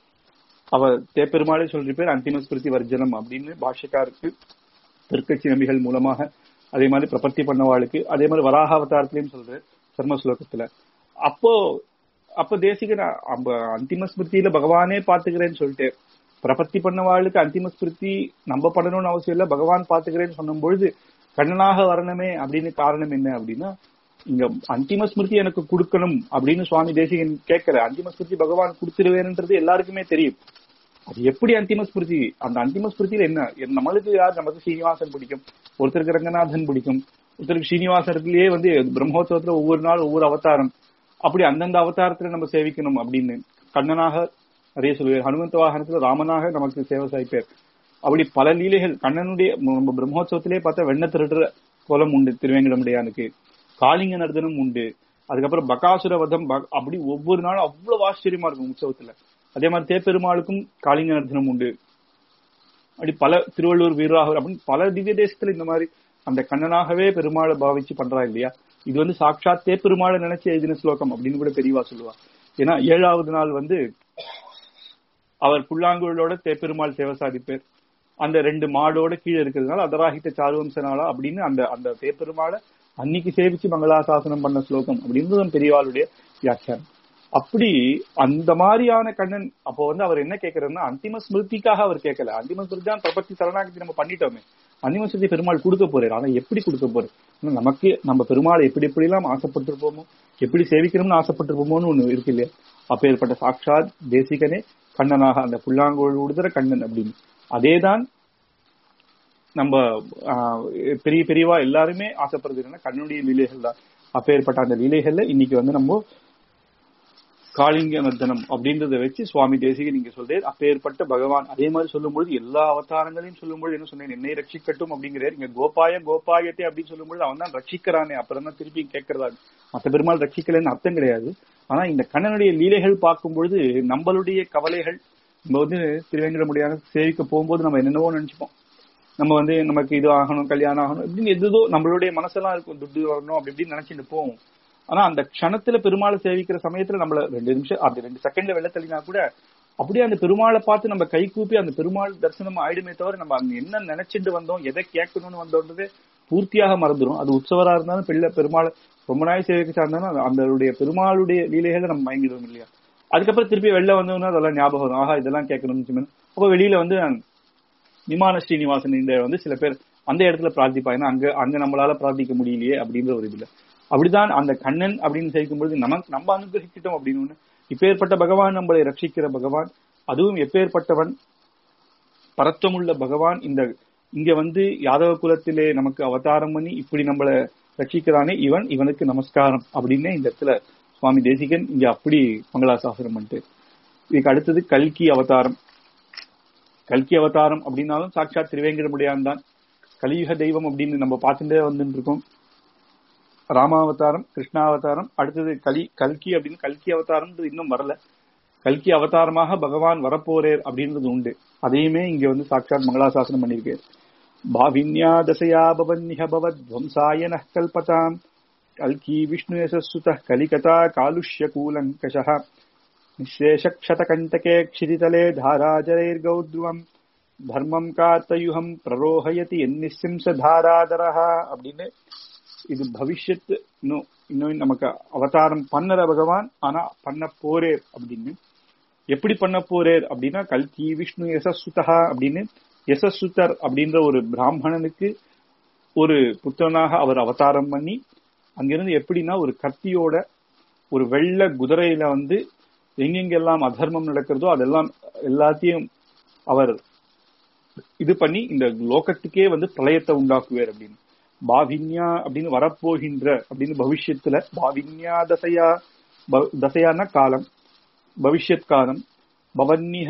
அவ தேப்பெருமாளே சொல்ற பேர் அந்திம ஸ்மிருதி வர்ஜனம் அப்படின்னு பாஷ்யக்காருக்கு திருக்கட்சி நம்பிகள் மூலமாக அதே மாதிரி பிரபத்தி பண்ணவாளுக்கு அதே மாதிரி வராக அவதாரத்திலையும் சொல்ற சர்ம ஸ்லோகத்துல அப்போ அப்ப தேசிகன் அப்ப அந்திம ஸ்மிருதியில பகவானே பாத்துக்கிறேன்னு சொல்லிட்டு பிரபத்தி பண்ணவாளுக்கு அந்திம ஸ்மிருதி நம்ம பண்ணணும்னு அவசியம் இல்ல பகவான் பாத்துக்கிறேன்னு சொன்னும் பொழுது கண்ணனாக வரணுமே அப்படின்னு காரணம் என்ன அப்படின்னா இங்க அந்திம ஸ்மிருதி எனக்கு கொடுக்கணும் அப்படின்னு சுவாமி தேசிகன் கேட்கல அந்திம ஸ்மிருதி பகவான் கொடுத்துருவேன்ன்றது எல்லாருக்குமே தெரியும் அது எப்படி அந்திம ஸ்மிருதி அந்த அந்திம ஸ்மிருதியில என்ன என் நம்மளுக்கு யார் நமக்கு ஸ்ரீனிவாசன் பிடிக்கும் ஒருத்தருக்கு ரங்கநாதன் பிடிக்கும் ஒருத்தருக்கு ஸ்ரீனிவாசத்திலேயே வந்து பிரம்மோத்சவத்துல ஒவ்வொரு நாள் ஒவ்வொரு அவதாரம் அப்படி அந்தந்த அவதாரத்துல நம்ம சேவிக்கணும் அப்படின்னு கண்ணனாக நிறைய சொல்லுவார் ஹனுமந்த வாகனத்துல ராமனாக நமக்கு சேவை சாய்ப்பார் அப்படி பல லீலைகள் கண்ணனுடைய நம்ம பிரம்மோத்சவத்திலே பார்த்தா வெண்ண திருடுற கோலம் உண்டு திருவேங்கடமுடையானுக்கு காளிங்க நர்தனம் உண்டு அதுக்கப்புறம் பகாசுர வதம் பக- அப்படி ஒவ்வொரு நாளும் அவ்வளவு ஆச்சரியமா இருக்கும் உற்சவத்துல அதே மாதிரி தேப்பெருமாளுக்கும் காளிங்க நர்தனம் உண்டு அப்படி பல திருவள்ளூர் வீரராகவர் அப்படின்னு பல திவ்ய தேசத்துல இந்த மாதிரி அந்த கண்ணனாகவே பெருமாளை பாவிச்சு பண்றா இல்லையா இது வந்து சாட்சாத் தேப்பெருமாளை நினைச்சு எழுதின ஸ்லோகம் அப்படின்னு கூட பெரியவா சொல்லுவா ஏன்னா ஏழாவது நாள் வந்து அவர் புல்லாங்குழலோட தேப்பெருமாள் சேவை சாதிப்பார் அந்த ரெண்டு மாடோட கீழே இருக்கிறதுனால அதராகித்த சாருவம்ச நாளா அப்படின்னு அந்த அந்த தேப்பெருமாளை அன்னைக்கு சேவிச்சு மங்களாசாசனம் பண்ண ஸ்லோகம் அப்படின்றது பெரியவாளுடைய வியாக்கியானம் அப்படி அந்த மாதிரியான கண்ணன் அப்போ வந்து அவர் என்ன கேட்கறாருன்னா அந்திம ஸ்மிருதிக்காக அவர் கேட்கல அந்திம ஸ்மிருதி தான் பிரபத்தி சரணாகதி நம்ம பண்ணிட்டோமே அந்திம ஸ்மிருதி பெருமாள் கொடுக்க போறாரு ஆனா எப்படி கொடுக்க போறாரு ஆனா நமக்கு நம்ம பெருமாளை எப்படி எப்படி எல்லாம் ஆசைப்பட்டிருப்போமோ எப்படி சேவிக்கணும்னு ஆசைப்பட்டிருப்போமோன்னு ஒண்ணு இருக்கு இல்லையா அப்பேற்பட்ட சாட்சாத் தேசிகனே கண்ணனாக அந்த புல்லாங்குழல் உடுதுற கண்ணன் அப்படின்னு அதேதான் நம்ம ஆஹ், பெரிய பெரியவா எல்லாருமே ஆசைப்படுறது என்னன்னா கண்ணுடைய லீலைகள் தான் அப்பேற்பட்ட அந்த லீலைகள்ல இன்னைக்கு வந்து நம்ம காளிங்க நர்த்தனம் அப்படின்றத வச்சு சுவாமி தேசிக நீங்க சொல்றேன் அப்பேற்பட்ட பகவான் அதே மாதிரி சொல்லும்பொழுது எல்லா அவதாரங்களையும் சொல்லும்பொழுது என்ன சொன்னேன் என்னை ரட்சிக்கட்டும் அப்படிங்கிறார் இங்க கோபாய கோபாயத்தை அப்படின்னு சொல்லும்பொழுது அவன் தான் ரட்சிக்கிறானே அப்புறம் தான் திருப்பி கேட்கறதா மத்த பெருமாள் ரட்சிக்கலன்னு அர்த்தம் கிடையாது ஆனா இந்த கண்ணனுடைய லீலைகள் பார்க்கும் பொழுது நம்மளுடைய கவலைகள் நம்ம வந்து திருவேங்கடமுடியான சேவிக்க போகும்போது நம்ம என்னென்னவோ நினைச்சுப்போம் நம்ம வந்து நமக்கு இது ஆகணும் கல்யாணம் ஆகணும் இப்படின்னு எதுதோ நம்மளுடைய மனசெல்லாம் இருக்கும் துட்டு வரணும் அப்படி இப்படின்னு நினைச்சிட்டு போவோம் ஆனா அந்த க்ஷணத்துல பெருமாளை சேவிக்கிற சமயத்துல நம்மள ரெண்டு நிமிஷம் அப்படி ரெண்டு செகண்ட்ல வெள்ள தள்ளினா கூட அப்படியே அந்த பெருமாளை பார்த்து நம்ம கை கூப்பி அந்த பெருமாள் தரிசனம் ஆயிடுமே தவிர நம்ம அங்க என்ன நினைச்சிட்டு வந்தோம் எதை கேட்கணும்னு வந்தோன்றதே பூர்த்தியாக மறந்துடும் அது உற்சவரா இருந்தாலும் பிள்ளை பெருமாள் ரொம்ப நாள் சேவைக்கு சார்ந்தாலும் அந்த- அந்தளுடைய பெருமாளுடைய லீலைகளை நம்ம மயங்கிடுவோம் இல்லையா அதுக்கப்புறம் திருப்பி வெளில வந்தோம்னா அதெல்லாம் ஞாபகம் வரும் ஆஹா இதெல்லாம் கேட்கணும்னு அப்போ வெளியில வந்து விமான ஸ்ரீனிவாசன் இந்த வந்து சில பேர் அந்த இடத்துல பிரார்த்திப்பாங்க ஏன்னா அங்க அங்க நம்மளால பிரார்த்திக்க முடியலையே அப்படின்ற ஒரு இதுல அப்படிதான் அந்த கண்ணன் அப்படின்னு சேர்க்கும் பொழுது நமக்கு நம்ம அனுகிரகிச்சிட்டோம் அப்படின்னு ஒண்ணு இப்பேற்பட்ட பகவான் நம்மளை ரட்சிக்கிற பகவான் அதுவும் எப்பேற்பட்டவன் பரத்துவமுள்ள பகவான் இந்த இங்க வந்து யாதவ குலத்திலே நமக்கு அவதாரம் பண்ணி இப்படி நம்மள ரட்சிக்கிறானே இவன் இவனுக்கு நமஸ்காரம் அப்படின்னு இந்த இடத்துல சுவாமி தேசிகன் இங்க அப்படி மங்களாசாசனம் பண்ணிட்டு இதுக்கு அடுத்தது கல்கி அவதாரம் கல்கி அவதாரம் அப்படின்னாலும் சாட்சாத் திருவேங்கடமுடியான் தான் கலியுக தெய்வம் அப்படின்னு நம்ம பார்த்துட்டே வந்துட்டு இருக்கோம் ராமாவதாரம் கிருஷ்ணாவதாரம் அடுத்தது கலி கல்கி அப்படின்னு கல்கி அவதாரம்ன்றது இன்னும் வரல கல்கி அவதாரமாக பகவான் வரப்போறேர் அப்படின்றது உண்டு அதையுமே இங்க வந்து சாட்சாத் மங்களாசாசனம் பண்ணியிருக்காரு பாவின்யா தசையா பவன்னிஹ பவத் துவம்சாய நः கல்பதாம் கல்கி விஷ்ணு யசஸ்சுத கலிகதா காலுஷ்ய கூலங்கஷः நிःशेषक्षतकण्टके क्षितितले धाराजरैर्गौद्रुवम् தர்மம் காத்தயுகம் பிரரோஹயதி என்னிசிம்ச தாராதரஹ அப்படின்னு இது பவிஷ்யத் இன்னும் இன்னும் நமக்கு அவதாரம் பண்ணற பகவான் ஆனா பண்ண போரேர் அப்படின்னு எப்படி பண்ண போரேர் அப்படின்னா கல்கி விஷ்ணு யசஸ்சுதா அப்படின்னு யசஸ்சுதர் அப்படின்ற ஒரு பிராமணனுக்கு ஒரு புத்தனாக அவர் அவதாரம் பண்ணி அங்கிருந்து எப்படின்னா ஒரு கத்தியோட ஒரு வெள்ளை குதிரையில வந்து எங்கெங்கெல்லாம் அதர்மம் நடக்கிறதோ அதெல்லாம் எல்லாத்தையும் அவர் இது பண்ணி இந்த லோகத்துக்கே வந்து பிரளயத்தை உண்டாக்குவார் அப்படின்னு பாவின்யா அப்படின்னு வரப்போகின்ற அப்படின்னு பவிஷ்யத்துல பாவின்யா தசையா ப- தசையான காலம் பவிஷ்யத் காலம் பவன்னிஹ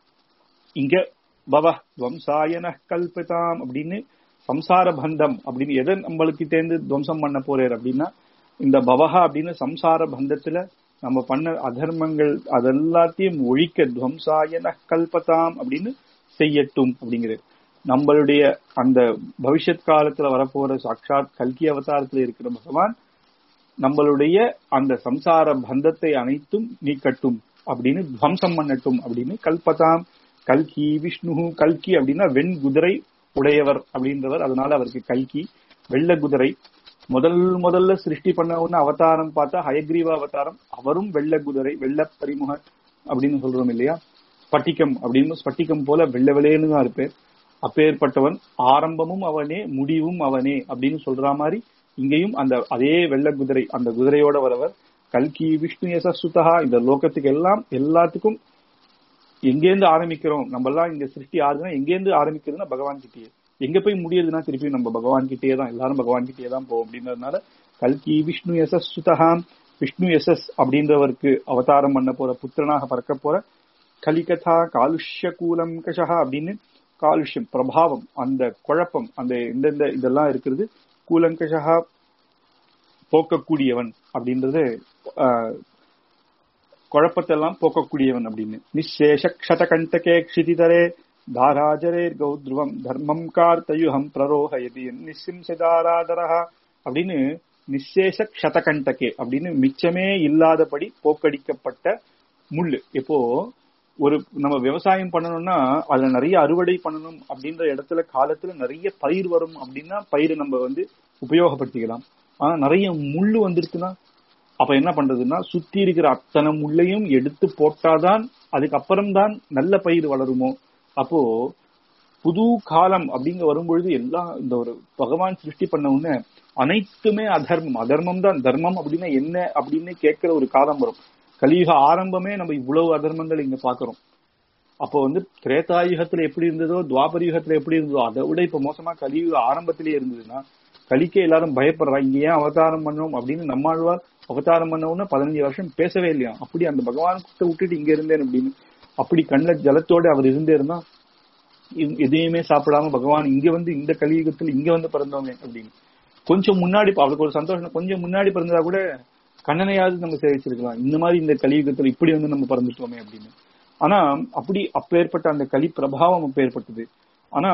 இங்க பவ துவம்சாயன கல்பிதாம் அப்படின்னு சம்சார பந்தம் அப்படின்னு எதை நம்மளுக்கு தேர்ந்து துவம்சம் பண்ண போறார் அப்படின்னா இந்த பவஹா அப்படின்னு சம்சார பந்தத்துல நம்ம பண்ண அதர்மங்கள் அதெல்லாத்தையும் ஒழிக்க துவம்சாயன கல்பதாம் அப்படின்னு செய்யட்டும் அப்படிங்கிறது நம்மளுடைய அந்த பவிஷ்யத் காலத்துல வரப்போற சாட்சாத் கல்கி அவதாரத்துல இருக்கிற பகவான் நம்மளுடைய அந்த சம்சார பந்தத்தை அனைத்தும் நீக்கட்டும் அப்படின்னு துவம்சம் பண்ணட்டும் அப்படின்னு கல்பதாம் கல்கி விஷ்ணு கல்கி அப்படின்னா வெண் குதிரை உடையவர் அப்படின்றவர் அதனால அவருக்கு கல்கி வெள்ள குதிரை முதல் முதல்ல சிருஷ்டி பண்ண உடனே அவதாரம் பார்த்தா ஹயக்ரீவ அவதாரம் அவரும் வெள்ள குதிரை வெள்ள பரிமுக அப்படின்னு சொல்றோம் இல்லையா ஸ்பட்டிகம் அப்படின்னு ஸ்பட்டிகம் போல வெள்ள வெள்ளையன்னு தான் இருப்பேன் அப்பேற்பட்டவன் ஆரம்பமும் அவனே முடிவும் அவனே அப்படின்னு சொல்ற மாதிரி இங்கேயும் அந்த அதே வெள்ள குதிரை அந்த குதிரையோட வரவர் கல்கி விஷ்ணு யசசுதா இந்த லோகத்துக்கு எல்லாம் எல்லாத்துக்கும் எங்கேருந்து ஆரம்பிக்கிறோம் நம்ம எல்லாம் இந்த சிருஷ்டி ஆகுதுன்னா எங்கேருந்து ஆரம்பிக்கிறதுனா பகவான் கிட்டேயே எங்க போய் முடியுதுன்னா திருப்பி நம்ம பகவான் கிட்டேயே தான் எல்லாரும் பகவான் கிட்டேயே தான் போவோம் அப்படின்றதுனால கல்கி விஷ்ணு யசஸ் சுதகாம் விஷ்ணு யசஸ் அப்படின்றவருக்கு அவதாரம் பண்ண போற புத்திரனாக பறக்க போற கலிகதா காலுஷ்ய கூலம் கஷா அப்படின்னு காலுஷ்யம் பிரபாவம் அந்த குழப்பம் அந்த எந்தெந்த இதெல்லாம் இருக்கிறது கூலங்கஷா போக்கக்கூடியவன் அப்படின்றது ஆஹ், குழப்பத்தெல்லாம் போக்கக்கூடியவன் அப்படின்னு நிசேஷ க்ஷதகண்டகே க்ஷிதிதரே தாராஜரேர் கௌத்ருவம் தர்மம் கார்த்தயுகம் பிரரோஹயதி நிசிம்சதாராதரஹா அப்படின்னு நிசேஷ க்ஷதகண்டகே அப்படின்னு மிச்சமே இல்லாதபடி போக்கடிக்கப்பட்ட முள்ளு இப்போ ஒரு நம்ம விவசாயம் பண்ணணும்னா அதுல நிறைய அறுவடை பண்ணணும் அப்படின்ற இடத்துல காலத்துல நிறைய பயிர் வரும் அப்படின்னா பயிரை நம்ம வந்து உபயோகப்படுத்திக்கலாம் ஆனா நிறைய முள்ளு வந்துருச்சுன்னா அப்ப என்ன பண்றதுன்னா சுத்தி இருக்கிற அத்தனை முள்ளையும் எடுத்து போட்டாதான் அதுக்கப்புறம் தான் நல்ல பயிர் வளருமோ அப்போ புது காலம் அப்படிங்க வரும்பொழுது எல்லாம் இந்த ஒரு பகவான் சிருஷ்டி பண்ண உடனே அனைத்துமே அதர்மம் அதர்மம் தான் தர்மம் அப்படின்னா என்ன அப்படின்னு கேட்கிற ஒரு காலம் வரும் கலியுக ஆரம்பமே நம்ம இவ்வளவு அதர்மங்கள் இங்க பாக்குறோம் அப்போ வந்து திரேதாயுகத்துல எப்படி இருந்ததோ துவாபர யுகத்துல எப்படி இருந்ததோ அதை விட இப்ப மோசமா கலியுக ஆரம்பத்திலேயே இருந்ததுன்னா கலிக்கே எல்லாரும் பயப்படுறா இங்க ஏன் அவதாரம் பண்ணோம் அப்படின்னு நம்மாழ்வார் அவதாரம் பண்ண உடனே பதினஞ்சு வருஷம் பேசவே இல்லையா அப்படி அந்த பகவான் கிட்ட விட்டுட்டு இங்க இருந்தேன் அப்படின்னு அப்படி கண்ணுல ஜலத்தோட அவர் இருந்தே இருந்தா எ- எதையுமே சாப்பிடாம பகவான் இங்க வந்து இந்த கலியுகத்துல இங்க வந்து பிறந்தவங்க அப்படின்னு கொஞ்சம் முன்னாடி ப- அவளுக்கு ஒரு சந்தோஷம் கொஞ்சம் முன்னாடி பிறந்ததா கூட கண்ணனையாவது நம்ம சேவிச்சிருக்கலாம் இந்த மாதிரி இந்த கலியுகத்துல இப்படி வந்து நம்ம பிறந்துட்டோமே அப்படின்னு ஆனா அப்படி அப்பேற்பட்ட அந்த கலி பிரபாவம் அப்பேற்பட்டது ஆனா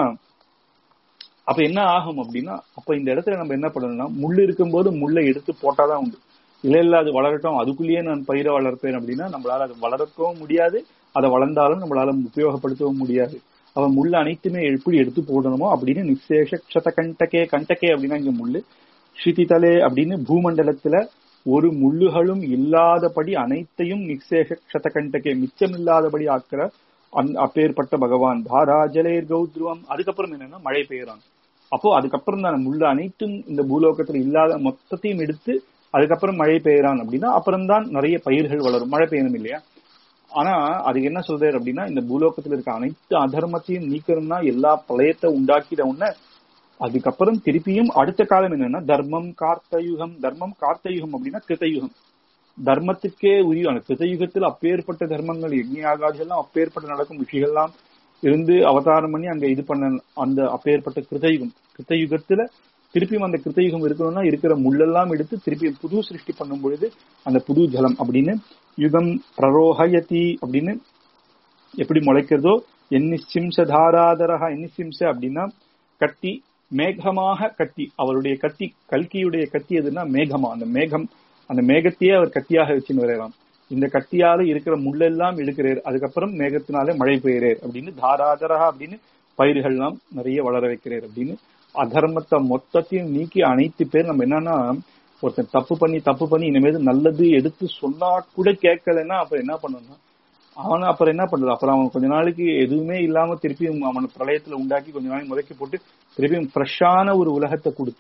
அப்ப என்ன ஆகும் அப்படின்னா அப்ப இந்த இடத்துல நம்ம என்ன பண்ணணும்னா முள் இருக்கும்போது முள்ளை எடுத்து போட்டாதான் உண்டு இல்ல இல்ல அது வளரட்டும் அதுக்குள்ளேயே நான் பயிரை வளர்ப்பேன் அப்படின்னா நம்மளால அது வளர்க்கவும் முடியாது அதை வளர்ந்தாலும் நம்மளால உபயோகப்படுத்தவும் முடியாது அவன் முள்ள அனைத்துமே எப்படி எடுத்து போடணுமோ அப்படின்னு நிசேஷ க்ஷத கண்டகே கண்டகே அப்படின்னா இங்க முள்ளு ஸ்ருதிதலே அப்படின்னு பூமண்டலத்துல ஒரு முள்ளுகளும் இல்லாதபடி அனைத்தையும் நிசேஷ க்ஷத கண்டகே மிச்சமில்லாதபடி ஆக்கிற அந்- அப்பேற்பட்ட பகவான் தாராஜலேர் கௌத்ருவம் அதுக்கப்புறம் என்னன்னா மழை பெய்யறான் அப்போ அதுக்கப்புறம் தான் முள்ள அனைத்தும் இந்த பூலோகத்துல இல்லாத மொத்தத்தையும் எடுத்து அதுக்கப்புறம் மழை பெய்யறான் அப்படின்னா அப்புறம் தான் நிறைய பயிர்கள் வளரும் மழை பெய்யணும் இல்லையா ஆனா அதுக்கு என்ன சொல்றாரு அப்படின்னா இந்த பூலோகத்துல இருக்க அனைத்து அதர்மத்தையும் நீக்கணும்னா எல்லா பிரளயத்தை உண்டாக்கிட உடனே அதுக்கப்புறம் திருப்பியும் அடுத்த காலம் என்னன்னா தர்மம் கார்த்தயுகம் தர்மம் கார்த்தயுகம் அப்படின்னா கிருத்தயுகம் தர்மத்துக்கே உரிய அந்த கிருத்தயுகத்தில் அப்பேற்பட்ட தர்மங்கள் யஜ்ஞாகாதி எல்லாம் அப்பேற்பட்ட நடக்கும் விஷயங்கள்லாம் இருந்து அவதாரம் பண்ணி அங்க இது பண்ண அந்த அப்பேற்பட்ட கிருத்தயுகம் கிருத்தயுகத்துல திருப்பியும் அந்த கிருத்தயுகம் இருக்கணும்னா இருக்கிற முள்ளெல்லாம் எடுத்து திருப்பி புது சிருஷ்டி பண்ணும் பொழுது அந்த புது ஜலம் அப்படின்னு யுகம் பிரரோஹயதி அப்படின்னு எப்படி முளைக்கிறதோ என்னிசிம்ச தாராதரஹா என்னிசிம்ச அப்படின்னா கத்தி மேகமாக கத்தி அவருடைய கத்தி கல்கியுடைய கத்தி எதுன்னா மேகமா அந்த மேகம் அந்த மேகத்தையே அவர் கத்தியாக வச்சுன்னு வரையலாம் இந்த கத்தியால இருக்கிற முள்ளெல்லாம் எடுக்கிறார் அதுக்கப்புறம் மேகத்தினாலே மழை பெய்கிறார் அப்படின்னு தாராதரஹா அப்படின்னு பயிர்கள்லாம் நிறைய வளர வைக்கிறார் அப்படின்னு அதர்மத்தை மொத்தத்தையும் நீக்கி அனைத்து பேர் நம்ம என்னன்னா ஒருத்தன் தப்பு பண்ணி தப்பு பண்ணி இனிமேல் நல்லது எடுத்து சொன்னா கூட கேட்கலன்னா அப்ப என்ன பண்ணணும்னா அவனை அப்புறம் என்ன பண்றது அப்புறம் அவன் கொஞ்ச நாளைக்கு எதுவுமே இல்லாம திருப்பியும் அவனை பிரளயத்துல உண்டாக்கி கொஞ்ச நாளைக்கு முறைக்கி போட்டு திருப்பியும் ஃப்ரெஷ்ஷான ஒரு உலகத்தை கொடுத்து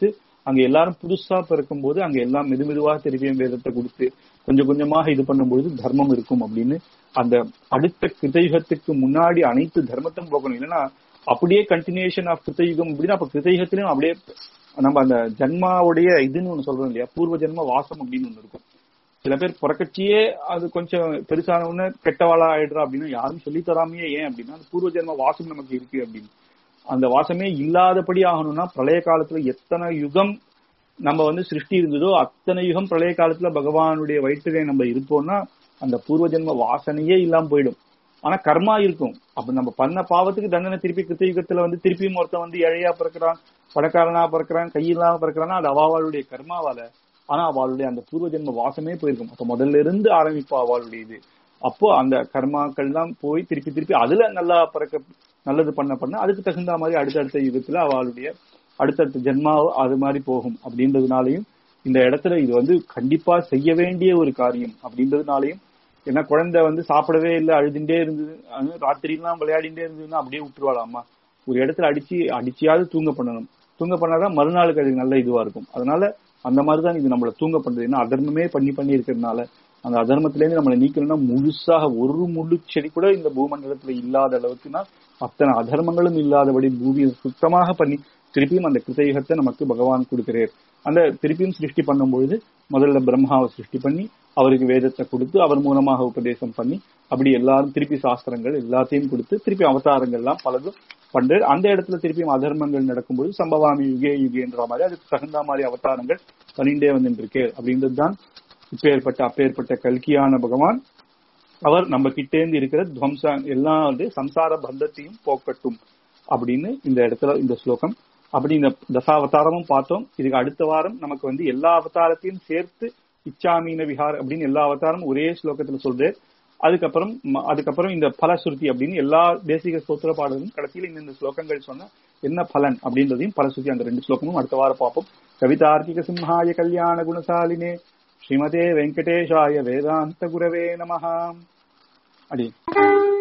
அங்க எல்லாரும் புதுசா பிறக்கும் போது அங்க எல்லாம் மெது மெதுவாக திருப்பியும் வேதத்தை கொடுத்து கொஞ்சம் கொஞ்சமாக இது பண்ணும்பொழுது தர்மம் இருக்கும் அப்படின்னு அந்த அடுத்த கிருதயுகத்துக்கு முன்னாடி அனைத்து தர்மத்தையும் போகணும் இல்லைன்னா அப்படியே கண்டினியூஷன் ஆஃப் கிருத்தயுகம் அப்படின்னா அப்ப கிருத்தயுகத்திலும் அப்படியே நம்ம அந்த ஜன்மாவுடைய இதுன்னு ஒண்ணு சொல்றோம் இல்லையா பூர்வ ஜென்ம வாசம் அப்படின்னு ஒண்ணு இருக்கும் சில பேர் பிறக்கச்சியே அது கொஞ்சம் பெருசான உடனே கெட்டவாளா ஆயிடுறா அப்படின்னு யாரும் சொல்லி தராமையே ஏன் அப்படின்னா அந்த பூர்வ ஜென்ம வாசம் நமக்கு இருக்கு அப்படின்னு அந்த வாசமே இல்லாதபடி ஆகணும்னா பிரளய காலத்துல எத்தனை யுகம் நம்ம வந்து சிருஷ்டி இருந்ததோ அத்தனை யுகம் பிரளய காலத்துல பகவானுடைய வயிற்றிலே நம்ம இருப்போம்னா அந்த பூர்வ ஜென்ம வாசனையே இல்லாம போயிடும் ஆனா கர்மா இருக்கும் அப்ப நம்ம பண்ண பாவத்துக்கு தண்டனை திருப்பி கிருத்தயுகத்துல வந்து திருப்பியும் ஒருத்தன் வந்து இழையா பிறக்கிறான் பணக்காரனா பிறக்கிறான் கையில்லாம பிறக்கிறான்னா அது அவளுடைய கர்மாவால ஆனா அவளுடைய அந்த பூர்வ ஜென்ம வாசமே போயிருக்கும் அப்ப முதல்ல இருந்து ஆரம்பிப்பா அவளுடைய இது அப்போ அந்த கர்மாக்கள் எல்லாம் போய் திருப்பி திருப்பி அதுல நல்லா பிறக்க நல்லது பண்ண பண்ண அதுக்கு தகுந்த மாதிரி அடுத்தடுத்த யுகத்துல அவளுடைய அடுத்தடுத்த ஜென்மா அது மாதிரி போகும் அப்படின்றதுனாலையும் இந்த இடத்துல இது வந்து கண்டிப்பா செய்ய வேண்டிய ஒரு காரியம் அப்படின்றதுனாலையும் ஏன்னா குழந்தை வந்து சாப்பிடவே இல்லை அழுதுண்டே இருந்தது ராத்திரிலாம் விளையாடிட்டே இருந்ததுன்னா அப்படியே விட்டுருவாளாமா ஒரு இடத்துல அடிச்சு அடிச்சியாவது தூங்க பண்ணணும் தூங்க பண்ணாதான் மறுநாளுக்கு அது நல்ல இதுவா இருக்கும் அதனால அந்த மாதிரிதான் இது நம்மள தூங்க பண்றது ஏன்னா அதர்மமே பண்ணி பண்ணி இருக்கிறதுனால அந்த அதர்மத்திலேருந்து நம்மளை நீக்கணும்னா முழுசாக ஒரு முழு செடி கூட இந்த பூமண்டலத்துல இல்லாத அளவுக்குன்னா அத்தனை அதர்மங்களும் இல்லாதபடி பூமியை சுத்தமாக பண்ணி திருப்பியும் அந்த கிருதயுகத்தை நமக்கு பகவான் கொடுக்கிறார் அந்த திருப்பியும் சிருஷ்டி பண்ணும்பொழுது முதல்ல பிரம்மாவை சிருஷ்டி பண்ணி அவருக்கு வேதத்தை கொடுத்து அவர் மூலமாக உபதேசம் பண்ணி அப்படி எல்லாரும் திருப்பி சாஸ்திரங்கள் எல்லாத்தையும் கொடுத்து திருப்பி அவதாரங்கள் எல்லாம் பலதும் பண்றாரு அந்த இடத்துல திருப்பியும் அதர்மங்கள் நடக்கும்போது சம்பவாமி யுகே யுகேன்ற மாதிரி அதுக்கு தகுந்த மாதிரி அவதாரங்கள் பண்ணிண்டே வந்துட்டு இருக்கு அப்படின்றது தான் இப்பேற்பட்ட அப்பேற்பட்ட கல்கியான பகவான் அவர் நம்ம கிட்டேந்து இருக்கிற துவம்ச எல்லா வந்து சம்சார பந்தத்தையும் போக்கட்டும் அப்படின்னு இந்த இடத்துல இந்த ஸ்லோகம் அப்படி இந்த தசாவதாரமும் பார்த்தோம் இதுக்கு அடுத்த வாரம் நமக்கு வந்து எல்லா அவதாரத்தையும் சேர்த்து இச்சாமீன விஹார் அப்படின்னு எல்லா அவதாரமும் ஒரே ஸ்லோகத்துல சொல்றாரு அதுக்கப்புறம் அதுக்கப்புறம் இந்த பலசுருதி அப்படின்னு எல்லா தேசிக ஸ்தோத்திர பாடலும் கடைசியில் இந்த ஸ்லோகங்கள் சொன்ன என்ன பலன் அப்படின்றதையும் பலசுருதி அந்த ரெண்டு ஸ்லோகமும் அடுத்த வாரம் பார்ப்போம் கவிதார்க்கிக சிம்ஹாய கல்யாண குணசாலினே ஸ்ரீமதே வெங்கடேஷாய வேதாந்த குரவே நமஹா அடி